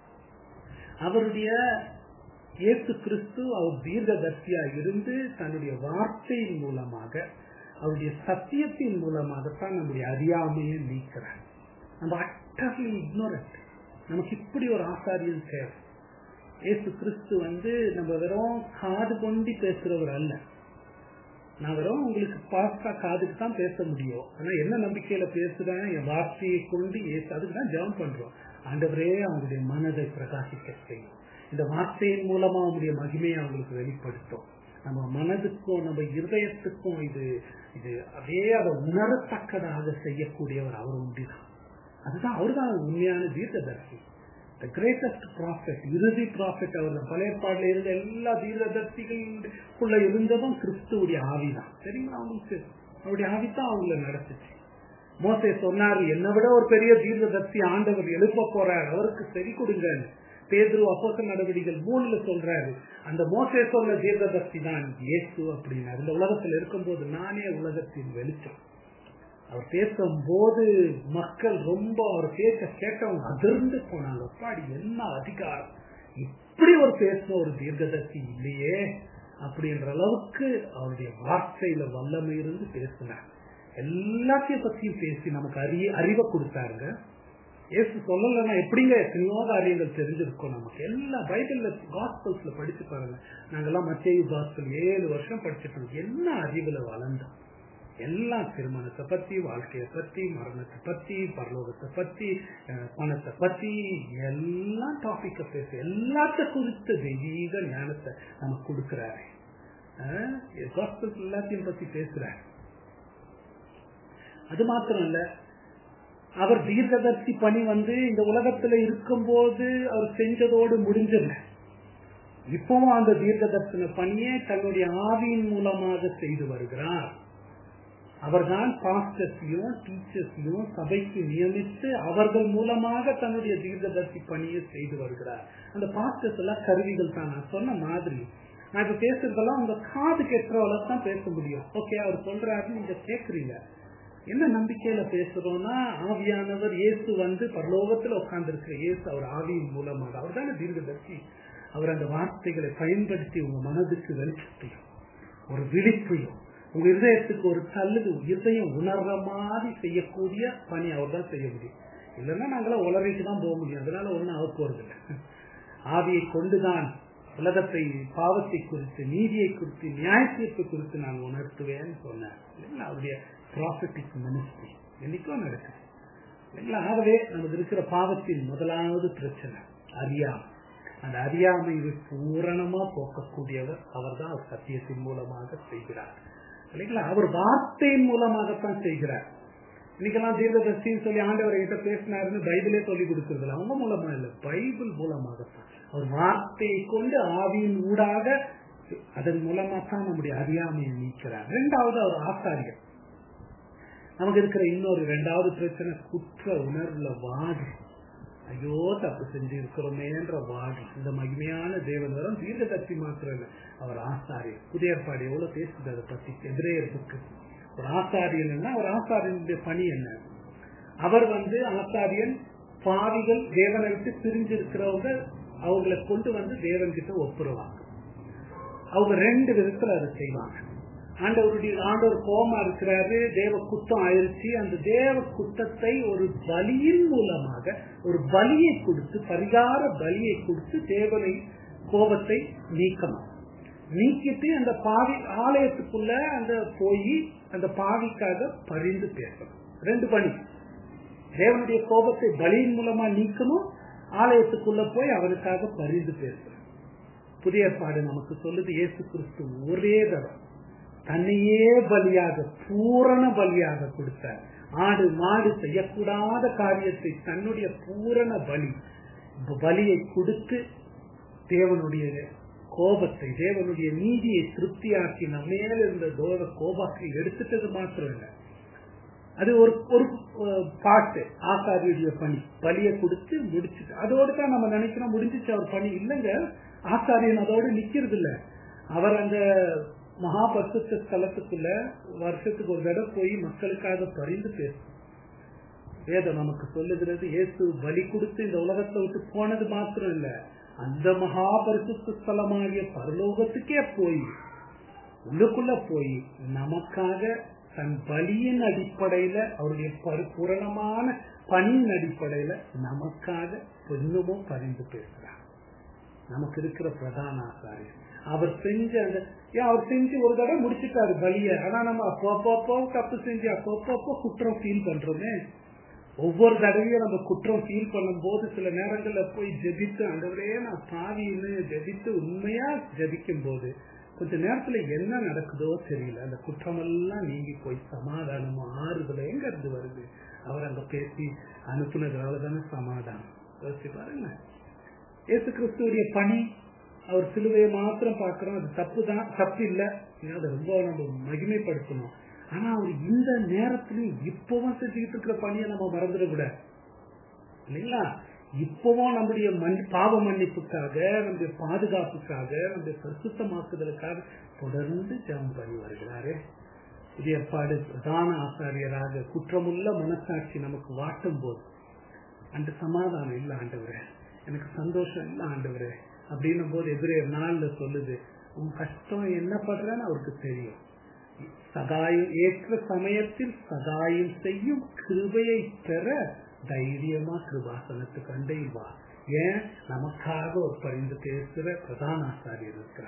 அவருடைய இயேசு கிறிஸ்து அவர் தீர்க்கதர்சியா இருந்து தன்னுடைய வார்த்தையின் மூலமாக அவருடைய சத்தியத்தின் மூலமாகத்தான் நம்முடைய அறியாமையை நீக்கிறார் நம்ம அட்டர்லி இக்னோரண்ட் நமக்கு இப்படி ஒரு ஆசாரியன் தேவை இயேசு கிறிஸ்து வந்து நம்ம வெறும் காது கொண்டு பேசுறவர் அல்ல நான் வெறும் உங்களுக்கு பாஸ்டா காதுக்கு தான் பேச முடியும் ஆனா என்ன நம்பிக்கையில பேசுறேன் என் வார்த்தையை கொண்டு ஏசு அதுக்கு தான் ஜெபம் பண்றோம் ஆண்டவரே அவங்களுடைய மனதை பிரகாசிக்க செய்யும் இந்த வார்த்தையின் மூலமா அவங்களுடைய மகிமையை அவங்களுக்கு வெளிப்படுத்தும் நம்ம மனதுக்கும் நம்ம இருதயத்துக்கும் இது இது அதே அதை உணரத்தக்கதாக செய்யக்கூடியவர் அவர் உண்டிதான் அதுதான் அவர்தான் உண்மையான தீர்க்கதர்சி த கிரேட்டஸ்ட் ப்ராஃபிட் இறுதி ப்ராஃபிட் அவர் தான் பழைய பாடல இருந்த எல்லா தீர்க்கதர்சிகளுக்குள்ள இருந்ததும் கிறிஸ்துவுடைய ஆவிதான் சரிங்களா அவங்களுக்கு அவருடைய ஆவி தான் அவங்கள நடத்துச்சு மோசே சொன்னாரு என்னை விட ஒரு பெரிய தீர்க்கதர்சி ஆண்டவர் எழுப்ப போறார் அவருக்கு சரி கொடுங்க பேதுரு அப்போச நடவடிக்கைகள் மூணுல சொல்றாரு அந்த மோசே சொன்ன தீர்க்கதர்சி தான் இயேசு அப்படின்னாரு இந்த உலகத்துல இருக்கும்போது நானே உலகத்தின் வெளிச்சம் அவர் பேசும்போது மக்கள் ரொம்ப அவர் பேச கேட்டவங்க அதிர்ந்து போனாங்க அப்பாடி என்ன அதிகாரம் இப்படி ஒரு பேசின ஒரு தீர்க்கதர்சி இல்லையே அப்படின்ற அளவுக்கு அவருடைய வார்த்தையில வல்லமை இருந்து பேசினார் எல்லாத்தையும் பத்தியும் பேசி நமக்கு அறிய அறிவை கொடுத்தாருங்க ஏசு சொல்லலைன்னா எப்படிங்க எத்தனையோ காரியங்கள் தெரிஞ்சிருக்கும் நமக்கு எல்லா பைபிள்ல காஸ்பல்ஸ்ல படிச்சு பாருங்க நாங்கெல்லாம் மத்திய காஸ்பல் ஏழு வருஷம் படிச்சிட்டோம் என்ன அறிவுல வளர்ந்தோம் எல்லாம் திருமணத்தை பத்தி வாழ்க்கையை பத்தி மரணத்தை பத்தி பரலோகத்தை பத்தி அஹ், பணத்தை பத்தி எல்லாம் டாபிக்க பேச எல்லாத்த குறித்த தெய்வீக ஞானத்தை நமக்கு கொடுக்கிறாரு அஹ், gospel எல்லாத்தையும் பத்தி பேசுறாரு அது மாத்திரம் இல்ல அவர் தீர்க்கதர்சி பணி வந்து இந்த உலகத்துல இருக்கும்போது அவர் செஞ்சதோடு முடிஞ்சிடல இப்பவும் அந்த தீர்க்க தரிசன பணியை தன்னுடைய ஆவியின் மூலமாக செய்து வருகிறார் அவர்தான் பாஸ்டர்ஸையும் டீச்சர்ஸையும் சபைக்கு நியமித்து அவர்கள் மூலமாக தன்னுடைய தீர்க்கதர்சி பணியை செய்து வருகிறார் அந்த பாஸ்டர்ஸ் எல்லாம் கருவிகள் தான் நான் சொன்ன மாதிரி நான் இப்ப பேசுறதெல்லாம் உங்க காது கெட்டுறவள தான் பேச முடியும் ஓகே அவர் சொல்றாரு நீங்க கேக்குறீங்க என்ன நம்பிக்கையில பேசுறோம்னா ஆவியானவர் இயேசு வந்து பரலோகத்துல உட்கார்ந்து இருக்கிற இயேசு அவர் ஆவியின் மூலமாக அவர் தானே தீர்க்கதர்சி அவர் அந்த வார்த்தைகளை பயன்படுத்தி உங்க மனதுக்கு வெளிச்சத்தையும் ஒரு விழிப்பையும் உங்க இருதயத்துக்கு ஒரு தள்ளுது இருதயம் உணர்ற மாதிரி செய்யக்கூடிய பணி அவர் தான் செய்ய முடியும் இல்லைன்னா நாங்களாம் உலகைக்கு தான் போக முடியும் அதனால ஒன்றும் ஆக போறதில்லை ஆவியை கொண்டுதான் உலகத்தை பாவத்தை குறித்து நீதியை குறித்து நியாய தீர்ப்பு குறித்து நான் உணர்த்துவேன்னு சொன்னேன் இல்லைங்களா அவருடைய ப்ராஃபிட்டிக் மினிஸ்ட்ரி என்னைக்கும் நடக்குது இல்லைங்களா ஆகவே நமக்கு இருக்கிற பாவத்தின் முதலாவது பிரச்சனை அறியாமை அந்த அறியாமையை பூரணமா போக்கக்கூடியவர் அவர் தான் சத்தியத்தின் மூலமாக செய்கிறார் இல்லைங்களா அவர் வார்த்தையின் மூலமாகத்தான் செய்கிறார் இன்னைக்கெல்லாம் தீர்க்கதர்சின்னு சொல்லி ஆண்டவர் கிட்ட பேசினாருன்னு பைபிளே சொல்லி கொடுக்கறது அவங்க மூலமா இல்ல பைபிள் மூலமாகத்தான் அவர் வார்த்தையை கொண்டு ஆவியின் ஊடாக அதன் மூலமா தான் நம்முடைய அறியாமையை நீக்கிறார் ரெண்டாவது அவர் ஆசாரியர் நமக்கு இருக்கிற இன்னொரு ரெண்டாவது பிரச்சனை குற்ற உணர்வுல வாடி ஐயோ தப்பு செஞ்சு இருக்கிறோமேன்ற வாடி இந்த மகிமையான தேவன் வரும் தீர்க்கதர்சி மாத்திரம் இல்லை அவர் ஆசாரியர் புதிய ஏற்பாடு எவ்வளவு பேசுது அதை பத்தி எதிரேயத்துக்கு ஒரு ஆசாரியன்னா ஒரு ஆசாரியனுடைய பணி என்ன அவர் வந்து ஆசாரியன் பாவிகள் தேவனை விட்டு பிரிஞ்சு இருக்கிறவங்க அவங்களை கொண்டு வந்து தேவன் கிட்ட ஒப்புருவாங்க அவங்க ரெண்டு விதத்துல அதை செய்வாங்க ஆண்டவருடைய ஆண்டவர் கோமா இருக்கிறாரு தேவ குத்தம் ஆயிருச்சு அந்த தேவ குத்தத்தை ஒரு பலியின் மூலமாக ஒரு பலியை கொடுத்து பரிகார பலியை கொடுத்து தேவனை கோபத்தை நீக்கணும் நீக்கிட்டு அந்த பாவி ஆலயத்துக்குள்ள அந்த போய் அந்த பாவிக்காக பரிந்து பேசணும் ரெண்டு பணி தேவனுடைய கோபத்தை பலியின் மூலமா நீக்கணும் ஆலயத்துக்குள்ள போய் அவனுக்காக பரிந்து பேசணும் புதிய ஏற்பாடு நமக்கு சொல்லுது இயேசு கிறிஸ்து ஒரே தரம் தன்னையே பலியாக பூரண பலியாக கொடுத்தார் ஆடு மாடு செய்யக்கூடாத காரியத்தை தன்னுடைய பூரண பலி பலியை கொடுத்து தேவனுடைய கோபத்தை தேவனுடைய நீதியை திருப்தியாக்கி நம்ம மேல இருந்த தோர கோபத்தை எடுத்துட்டது மாத்திரம் இல்லை அது ஒரு ஒரு பாட்டு ஆசாரியுடைய பணி பலியை கொடுத்து முடிச்சுட்டு அதோடு தான் நம்ம நினைக்கிறோம் முடிஞ்சிச்சு அவர் பணி இல்லைங்க ஆசாரியன் அதோடு நிக்கிறது இல்ல அவர் அந்த மகாபரிசுத்த ஸ்தலத்துக்குள்ள வருஷத்துக்கு ஒரு தடவை போய் மக்களுக்காக பரிந்து பேசும் வேதம் நமக்கு சொல்லுகிறது இயேசு பலி கொடுத்து இந்த உலகத்தை விட்டு போனது மாத்திரம் இல்ல அந்த மகாபரிசுத்த ஸ்தலமாகிய பரலோகத்துக்கே போய் உள்ளுக்குள்ள போய் நமக்காக தன் பலியின் அடிப்படையில அவருடைய பரிபூரணமான பணியின் அடிப்படையில நமக்காக இன்னமும் பரிந்து பேசுறார் நமக்கு இருக்கிற பிரதான ஆசாரியர் அவர் செஞ்ச அந்த ஏன் அவர் செஞ்சு ஒரு தடவை முடிச்சுட்டாரு பலிய ஆனா நம்ம அப்போ அப்போ அப்போ தப்பு செஞ்சு அப்போ அப்போ அப்போ குற்றம் ஃபீல் பண்றோமே ஒவ்வொரு தடவையும் நம்ம குற்றம் ஃபீல் பண்ணும் போது சில நேரங்கள்ல போய் ஜெபித்து ஆண்டவரே நான் பாவின்னு ஜெபித்து உண்மையா ஜெபிக்கும் போது கொஞ்ச நேரத்துல என்ன நடக்குதோ தெரியல அந்த குற்றம் எல்லாம் நீங்கி போய் சமாதானமும் ஆறுதல் எங்க இருந்து வருது அவர் அங்க பேசி அனுப்புனதுனால தானே சமாதானம் யோசிச்சு பாருங்க இயேசு கிறிஸ்துடைய பணி அவர் சிலுவையை மாத்திரம் பாக்குறோம் அது தப்பு தான் தப்பு இல்ல அதை ரொம்ப நம்ம மகிமைப்படுத்தணும் ஆனா அவர் இந்த நேரத்திலையும் இப்பவும் செஞ்சுக்கிட்டு இருக்கிற பணியை நம்ம மறந்துடக்கூடாது இல்லைங்களா இப்பவும் நம்முடைய மண் பாவ மன்னிப்புக்காக நம்முடைய பாதுகாப்புக்காக நம்முடைய பரிசுத்தமாக்குதலுக்காக தொடர்ந்து ஜெபம் பண்ணி வருகிறாரு புதிய ஏற்பாடு பிரதான ஆசாரியராக குற்றமுள்ள மனசாட்சி நமக்கு வாட்டும் போது அந்த சமாதானம் இல்ல ஆண்டவரே எனக்கு சந்தோஷம் இல்ல ஆண்டவரே அப்படின்னும் போது எதிரே நாள்ல சொல்லுது உன் கஷ்டம் என்ன பண்றன்னு அவருக்கு தெரியும் சகாயம் ஏற்ற சமயத்தில் சகாயம் செய்யும் கிருபையை பெற தைரியமா கிருபாசனத்துக்கு அண்டை வா ஏன் நமக்காக ஒரு பரிந்து பேசுற பிரதான ஆசாரியர் இருக்கிறார்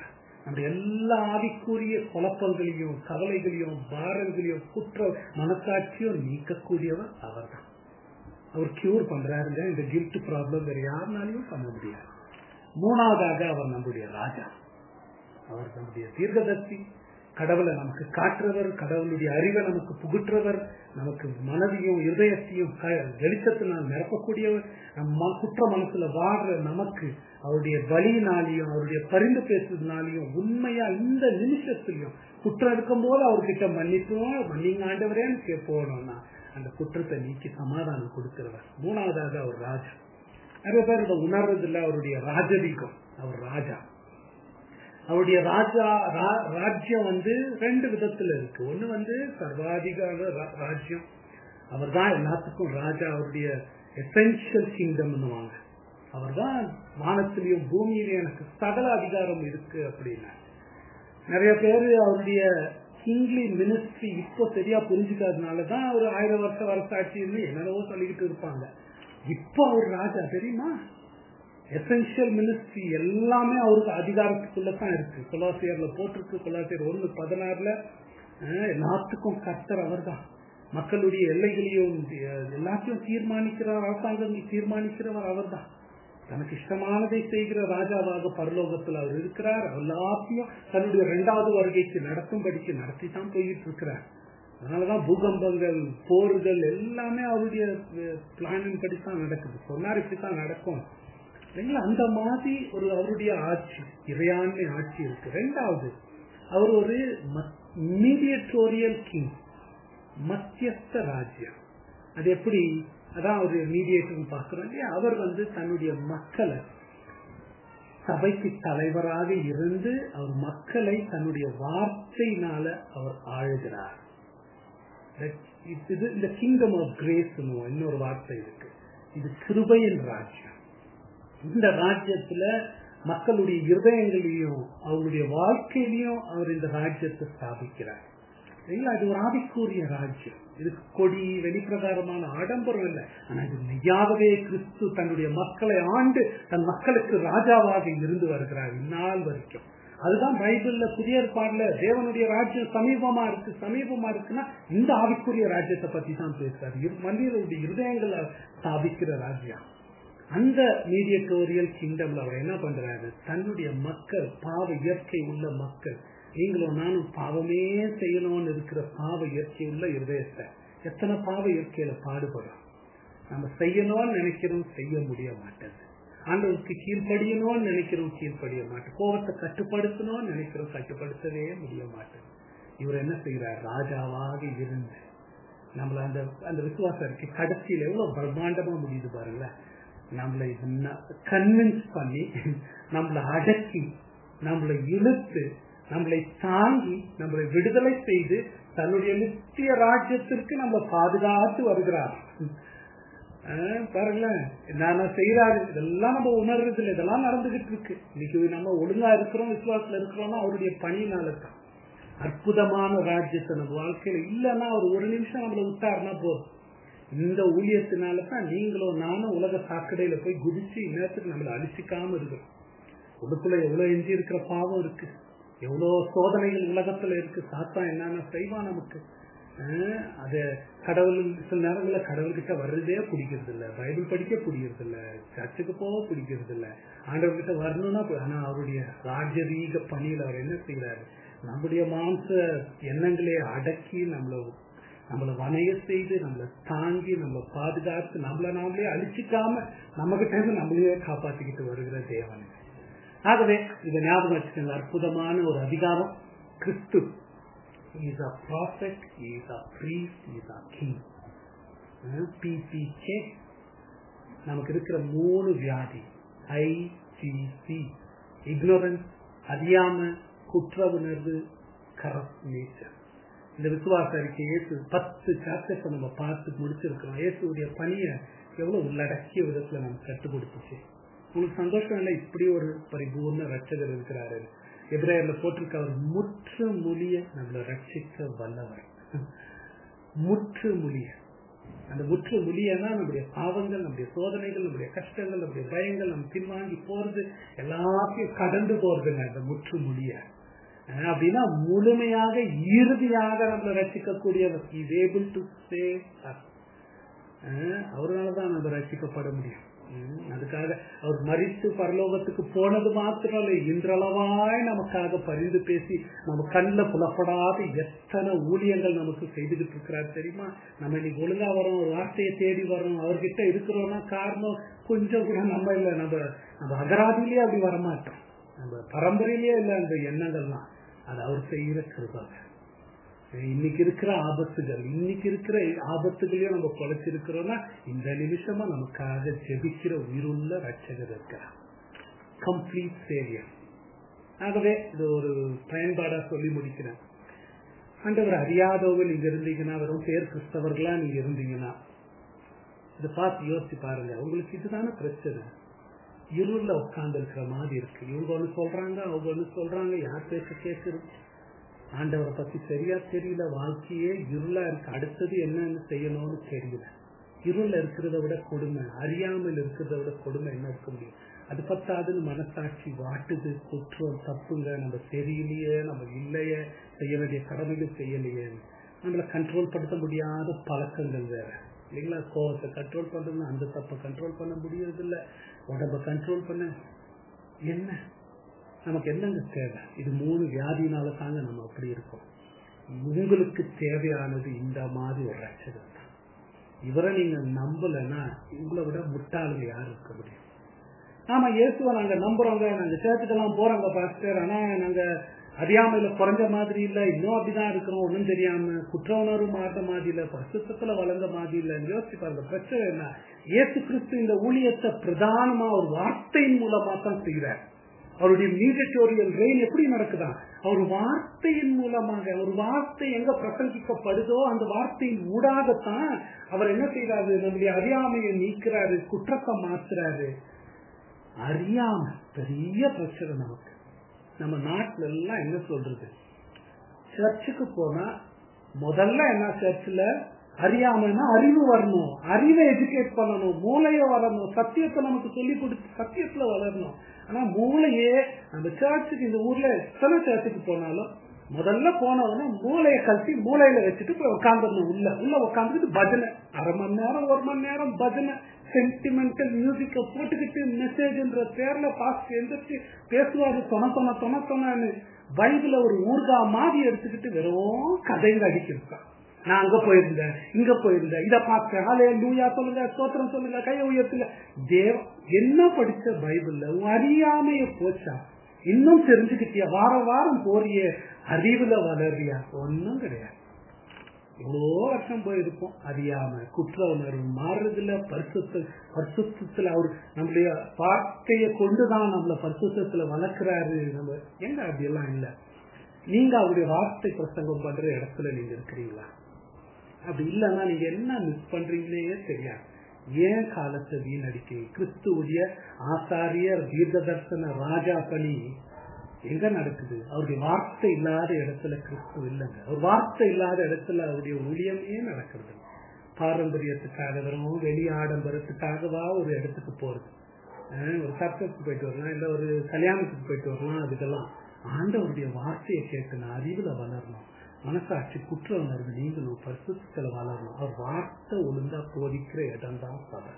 நம்முடைய எல்லா ஆவிக்குரிய குழப்பங்களையும் கவலைகளையும் பாரங்களையும் குற்ற மனசாட்சியும் நீக்கக்கூடியவர் அவர்தான் அவர் கியூர் பண்றாருங்க இந்த கில்ட் ப்ராப்ளம் வேற யாருனாலையும் பண்ண முடியாது மூணாவதாக அவர் நம்முடைய ராஜா அவர் நம்முடைய தீர்க்கதர்சி கடவுளை நமக்கு காட்டுறவர் கடவுளுடைய அறிவை நமக்கு புகுற்றவர் நமக்கு மனதையும் இதயத்தையும் வெளிச்சத்தினால் நிரப்பக்கூடியவர் நம்ம குற்ற மனசுல வாழ்ற நமக்கு அவருடைய வழியினாலையும் அவருடைய பரிந்து பேசுறதுனாலையும் உண்மையா இந்த நிமிஷத்திலையும் குற்றம் இருக்கும் போது அவர்கிட்ட மன்னிப்போம் மன்னிங்க ஆண்டவரேன்னு கேட்போம்னா அந்த குற்றத்தை நீக்கி சமாதானம் கொடுக்கிறவர் மூணாவதாக அவர் ராஜா நிறைய பேர் இதை உணர்றதில்ல அவருடைய ராஜரீகம் அவர் ராஜா அவருடைய ராஜா ராஜ்யம் வந்து ரெண்டு விதத்துல இருக்கு ஒண்ணு வந்து சர்வாதிகார ராஜ்யம் அவர் தான் எல்லாத்துக்கும் ராஜா அவருடைய எசென்சியல் கிங்டம் அவர் தான் வானத்திலையும் பூமியிலையும் எனக்கு சகல அதிகாரம் இருக்கு அப்படின்னா நிறைய பேர் அவருடைய கிங்லி மினிஸ்ட்ரி இப்போ சரியா புரிஞ்சுக்காதனாலதான் அவர் ஆயிரம் வருஷம் அரசாட்சின்னு என்னென்னவோ சொல்லிக்கிட்டு இருப்பாங்க இப்போ அவர் ராஜா தெரியுமா எசென்சியல் மினிஸ்ட்ரி எல்லாமே அவருக்கு அதிகாரத்துக்குள்ள தான் இருக்கு கொலாசியர்ல போட்டிருக்கு கொலாசியர் ஒன்னு பதினாறுல எல்லாத்துக்கும் கர்த்தர் அவர் தான் மக்களுடைய எல்லைகளையும் எல்லாத்தையும் தீர்மானிக்கிறார் அரசாங்கங்கள் தீர்மானிக்கிறவர் அவர் தான் தனக்கு இஷ்டமானதை செய்கிற ராஜாவாக பரலோகத்தில் அவர் இருக்கிறார் எல்லாத்தையும் தன்னுடைய இரண்டாவது வருகைக்கு நடத்தும்படிக்கு நடத்தி தான் போயிட்டு இருக்கிறார் அதனாலதான் பூகம்பங்கள் போர்கள் எல்லாமே அவருடைய பிளானின் படி தான் நடக்குது சொன்னார் இப்படித்தான் நடக்கும் இல்லைங்களா அந்த மாதிரி ஒரு அவருடைய ஆட்சி இறையாண்மை ஆட்சி இருக்கு ரெண்டாவது அவர் ஒரு மீடியட்டோரியல் கிங் மத்தியஸ்த ராஜ்யம் அது எப்படி அதான் ஒரு மீடியேட்டர் பார்க்கிறோம் இல்லையா அவர் வந்து தன்னுடைய மக்களை சபைக்கு தலைவராக இருந்து அவர் மக்களை தன்னுடைய வார்த்தையினால அவர் ஆழுகிறார் இது இந்த கிங்டம் ஆஃப் கிரேஸ் இன்னொரு வார்த்தை இருக்கு இது கிருபையின் ராஜ்யம் இந்த ராஜ்யத்துல மக்களுடைய இருதயங்களையும் அவங்களுடைய வாழ்க்கையிலையும் அவர் இந்த ராஜ்யத்தை ஸ்தாபிக்கிறார் அது ஒரு ஆவிக்குரிய ராஜ்யம் இது கொடி வெளிப்பிரகாரமான ஆடம்பரம் இல்லை ஆனா இது மெய்யாகவே கிறிஸ்து தன்னுடைய மக்களை ஆண்டு தன் மக்களுக்கு ராஜாவாக இருந்து வருகிறார் இந்நாள் வரைக்கும் அதுதான் பைபிள்ல புதிய ஏற்பாடுல தேவனுடைய ராஜ்யம் சமீபமா இருக்கு சமீபமா இருக்குன்னா இந்த ஆவிக்குரிய ராஜ்யத்தை பத்தி தான் பேசுறாரு மனிதனுடைய இருதயங்களை ஸ்தாபிக்கிற ராஜ்யம் அந்த மீடியட்டோரியல் கிங்டம்ல அவர் என்ன பண்றாரு தன்னுடைய மக்கள் பாவ இயற்கை உள்ள மக்கள் நீங்களும் நானும் பாவமே செய்யணும்னு இருக்கிற பாவ இயற்கை உள்ள இருதயத்தை எத்தனை பாவ இயற்கையில பாடுபடும் நம்ம செய்யணும்னு நினைக்கிறோம் செய்ய முடிய மாட்டேது ஆண்டவருக்கு கீழ்ப்படியணும்னு நினைக்கிறோம் கீழ்ப்படிய மாட்டோம் கோபத்தை கட்டுப்படுத்தணும்னு நினைக்கிறோம் கட்டுப்படுத்தவே முடிய மாட்டேன் இவர் என்ன செய்யறார் ராஜாவாக இருந்து நம்மள அந்த அந்த விசுவாசம் இருக்கு கடைசியில் எவ்வளவு பிரம்மாண்டமா முடியுது பாருங்களேன் நம்மளை கன்வின்ஸ் பண்ணி நம்மளை அடக்கி நம்மளை இழுத்து நம்மளை தாங்கி நம்மளை விடுதலை செய்து தன்னுடைய நித்திய ராஜ்யத்திற்கு நம்ம பாதுகாத்து வருகிறார் பாருங்களேன் நான் செய்யறாரு இதெல்லாம் நம்ம உணர்றது இல்லை இதெல்லாம் நடந்துகிட்டு இருக்கு இன்னைக்கு நம்ம ஒழுங்கா இருக்கிறோம் விசுவாசத்துல இருக்கிறோம்னா அவருடைய பணியினால தான் அற்புதமான ராஜ்யத்தை நம்ம வாழ்க்கையில இல்லைன்னா அவர் ஒரு நிமிஷம் நம்மளை விட்டாருன்னா போதும் இந்த ஊழியத்தினால தான் நீங்களும் நானும் உலக சாக்கடையில போய் குதிச்சு இந்நேரத்துக்கு நம்மளை அழிச்சிக்காம இருக்கிறோம் உடுப்புல எவ்வளவு எஞ்சி இருக்கிற பாவம் இருக்கு எவ்வளவு சோதனைகள் உலகத்துல இருக்கு சாத்தா என்னென்ன செய்வான் நமக்கு அத கடவுள் சில நேரங்களில் கடவுள்கிட்ட வர்றதே பிடிக்கிறது இல்ல பைபிள் படிக்க பிடிக்கிறது இல்ல சர்ச்சுக்கு போக பிடிக்கிறது இல்ல ஆண்டவர்கிட்ட வரணும்னா ஆனா அவருடைய ராஜரீக பணியில அவர் என்ன செய்யறாரு நம்முடைய மாம்ச எண்ணங்களே அடக்கி நம்மள நம்மளை வணைய செய்து நம்மளை தாங்கி நம்மளை பாதுகாத்து நம்மளை நாமளே அழிச்சிக்காம நம்ம கிட்ட இருந்து நம்மளையே காப்பாத்திக்கிட்டு வருகிற தேவன் ஆகவே இதை ஞாபகம் வச்சுக்கோங்க அற்புதமான ஒரு அதிகாரம் கிறிஸ்து is a prophet is a priest is a king PPK நமக்கு இருக்கிற மூணு வியாதி ஐசிசி இக்னோரன்ஸ் அறியாம குற்ற உணர்வு கரப்ட் நேச்சர் இந்த விசுவாச அறிக்கை இயேசு பத்து சாப்டர்ஸ் நம்ம பார்த்து முடிச்சிருக்கிறோம் இயேசுடைய பணியை எவ்வளவு உள்ளடக்கிய விதத்துல நம்ம கற்றுக் கொடுத்துச்சு உங்களுக்கு சந்தோஷம் இல்லை இப்படி ஒரு பரிபூர்ண ரட்சகர் இருக்கிறாரு எப்ரேயர்ல போட்டிருக்க அவர் முற்று மொழிய நம்மளை ரட்சிக்க வல்லவர் முற்று மொழிய அந்த முற்று மொழியனா நம்முடைய பாவங்கள் நம்முடைய சோதனைகள் நம்முடைய கஷ்டங்கள் நம்முடைய பயங்கள் நம்ம பின்வாங்கி போறது எல்லாத்தையும் கடந்து போறதுங்க அந்த முற்று மொழிய அஹ் அப்படின்னா முழுமையாக இறுதியாக நம்மளை ரசிக்கக்கூடியவர் இஸ் ஏபிள் டு சேவ் அவரால்தான் நம்ம ரசிக்கப்பட முடியும் உம், அதுக்காக அவர் மறித்து பரலோகத்துக்கு போனது மாத்திரம் இல்லை இன்றளவாய் நமக்காக பரிந்து பேசி நம்ம கண்ணில் புலப்படாத எத்தனை ஊழியங்கள் நமக்கு செய்துகிட்டு இருக்கிறார் தெரியுமா நம்ம இன்னைக்கு ஒழுங்கா வரோம் ஒரு வார்த்தையை தேடி வரோம் அவர்கிட்ட இருக்கிறோம்னா காரணம் கொஞ்சம் கூட நம்ம இல்லை நம்ம நம்ம அகராதிலேயே அப்படி வரமாட்டோம் நம்ம பரம்பரையிலேயே இல்லை அந்த எண்ணங்கள்லாம் அது அவர் செய்கிற கிருபாங்க இன்னைக்கு இருக்கிற ஆபத்துகள் இன்னைக்கு இருக்கிற ஆபத்துகளையும் நம்ம குறைச்சிருக்கிறோம்னா இந்த நிமிஷமா நமக்காக ஜெபிக்கிற உயிருள்ள ரட்சகர் இருக்கிறார் கம்ப்ளீட் சேவியர் ஆகவே இது ஒரு பயன்பாடா சொல்லி முடிக்கிறேன் ஆண்டவர் அறியாதவங்க நீங்க இருந்தீங்கன்னா வெறும் பேர் கிறிஸ்தவர்களா நீங்க இருந்தீங்கன்னா இதை பார்த்து யோசிச்சு பாருங்க உங்களுக்கு இதுதானே பிரச்சனை இருள உட்கார்ந்து இருக்கிற மாதிரி இருக்கு இவங்க ஒண்ணு சொல்றாங்க அவங்க ஒண்ணு சொல்றாங்க யார் பேச கேட்குறது ஆண்டவரை பத்தி சரியா தெரியல வாழ்க்கையே இருளா இருக்கு அடுத்தது என்னன்னு செய்யணும்னு தெரியல இருள இருக்கிறத விட கொடுமை அறியாமல் இருக்கிறத விட கொடுமை என்ன இருக்க முடியும் அது பத்தாதுன்னு மனசாட்சி வாட்டுது குற்றம் தப்புங்க நம்ம தெரியலையே நம்ம இல்லையே செய்ய வேண்டிய கடமைகள் செய்யலையே நம்மளை கண்ட்ரோல் படுத்த முடியாத பழக்கங்கள் வேற இல்லைங்களா கோவத்தை கண்ட்ரோல் பண்றதுன்னா அந்த தப்பை கண்ட்ரோல் பண்ண முடியறது இல்ல உடம்ப கண்ட்ரோல் பண்ண என்ன நமக்கு என்னங்க தேவை இது மூணு வியாதினால தாங்க நம்ம அப்படி இருக்கோம் உங்களுக்கு தேவையானது இந்த மாதிரி ஒரு ரட்சகர் தான் இவரை நீங்க நம்பலைன்னா உங்களை விட முட்டாளுங்க யாரும் இருக்க முடியும் ஆமா இயேசுவை நாங்க நம்புறோங்க நாங்க சேர்த்துக்கெல்லாம் போறோங்க பாஸ்டர் ஆனா நாங்க அறியாமையில குறைஞ்ச மாதிரி இல்ல இன்னும் அப்படிதான் இருக்கிறோம் ஒண்ணும் தெரியாம குற்ற உணர்வு மாற்ற மாதிரி இல்ல பரிசுத்தத்துல வளர்ந்த மாதிரி இல்ல யோசிச்சு பாருங்க பிரச்சனை என்ன இயேசு கிறிஸ்து இந்த ஊழியத்தை பிரதானமா ஒரு வார்த்தையின் மூலமா தான் செய்கிறார் அவருடைய மீடியட்டோரியல் ரெயின் எப்படி நடக்குதா அவர் வார்த்தையின் மூலமாக ஒரு வார்த்தை எங்க பிரசங்கிக்கப்படுதோ அந்த வார்த்தையின் ஊடாகத்தான் அவர் என்ன செய்யறாரு நம்முடைய அறியாமையை நீக்கிறாரு குற்றத்தை மாத்துறாரு அறியாம பெரிய பிரச்சனை நமக்கு நம்ம நாட்டுல எல்லாம் என்ன சொல்றது சர்ச்சுக்கு போனா முதல்ல என்ன சர்ச்சில் அறியாமன்னா அறிவு வரணும் அறிவை எஜுகேட் பண்ணணும் மூளைய வளரணும் சத்தியத்தை நமக்கு சொல்லி கொடுத்து சத்தியத்துல வளரணும் ஆனா மூளையே நம்ம சர்ச்சுக்கு இந்த ஊர்ல எத்தனை சர்ச்சுக்கு போனாலும் முதல்ல போனவன மூளைய கழட்டி மூளையில வச்சுட்டு போய் உட்காந்துடணும் உள்ள உள்ள உட்காந்துட்டு பஜனை அரை மணி நேரம் ஒரு மணி நேரம் பஜனை சென்டிமெண்டல் மியூசிக்க போட்டுக்கிட்டு மெசேஜ்ன்ற பேர்ல பாஸ்ட் எந்திரிச்சு பேசுவாரு தொண தொண தொண தொணன்னு பைபிள ஒரு ஊர்கா மாதிரி எடுத்துக்கிட்டு வெறும் கதைங்க அடிக்கிருக்கான் நான் அங்க போயிருந்தேன் இங்க போயிருந்தேன் இத பார்த்தேன் ஹலே லூயா சொல்லுங்க ஸ்தோத்திரம் சொல்லுங்க கைய உயர்த்துங்க தேவ என்ன படிச்ச பைபிள்ல உன் அறியாமைய போச்சா இன்னும் தெரிஞ்சுக்கிட்டியா வார வாரம் போறிய அறிவுல வளர்றியா ஒன்னும் கிடையாது இவ்வளோ வருஷம் போயிருப்போம் அறியாம குற்ற உணர்வு மாறுறதுல பரிசுத்த பரிசுத்தத்துல அவர் நம்மளுடைய வார்த்தையை கொண்டுதான் நம்மள பரிசுத்தத்துல வளர்க்கிறாரு நம்ம எங்க அப்படியெல்லாம் இல்ல நீங்க அவருடைய வார்த்தை பிரசங்கம் பண்ற இடத்துல நீங்க இருக்கிறீங்களா அப்படி இல்லைன்னா நீங்க என்ன மிஸ் பண்றீங்கன்னே தெரியாது ஏன் காலத்தை வீணடிக்கிறீங்க கிறிஸ்துவுடைய ஆசாரியர் தீர்க்க தர்சன ராஜா பணி எங்க நடக்குது அவருடைய வார்த்தை இல்லாத இடத்துல கிறிஸ்து இல்லைங்க அவர் வார்த்தை இல்லாத இடத்துல அவருடைய ஊழியமே நடக்கிறது பாரம்பரியத்துக்காக வெறும் வெளி ஆடம்பரத்துக்காகவா ஒரு இடத்துக்கு போறது ஒரு சர்க்கஸ்க்கு போயிட்டு வரலாம் இல்ல ஒரு கல்யாணத்துக்கு போயிட்டு வரலாம் அதுக்கெல்லாம் ஆண்டவருடைய வார்த்தையை கேட்கணும் அறிவுல வளரணும் மனசாட்சி குற்ற உணர்வு நீங்களும் பரிசுத்துல வளரணும் அவர் வார்த்தை ஒழுங்கா போதிக்கிற இடம் தான் சபை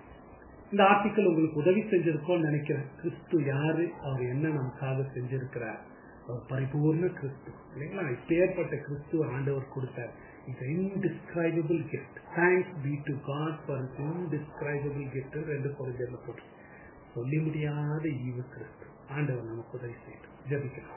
இந்த ஆர்டிக்கல் உங்களுக்கு உதவி செஞ்சிருக்கோம்னு நினைக்கிறேன் கிறிஸ்து யாரு அவர் என்ன நமக்காக செஞ்சிருக்கிறார் அவர் பரிபூர்ண கிறிஸ்து இல்லைங்களா இப்பேற்பட்ட கிறிஸ்து ஆண்டவர் கொடுத்தார் it's indescribable gift thanks be to God for indescribable gift ரெண்டு குறைஞ்சல போட்டு சொல்லி முடியாத ஈவு கிறிஸ்து ஆண்டவர் நமக்கு உதவி செய்யட்டும் ஜபிக்கலாம்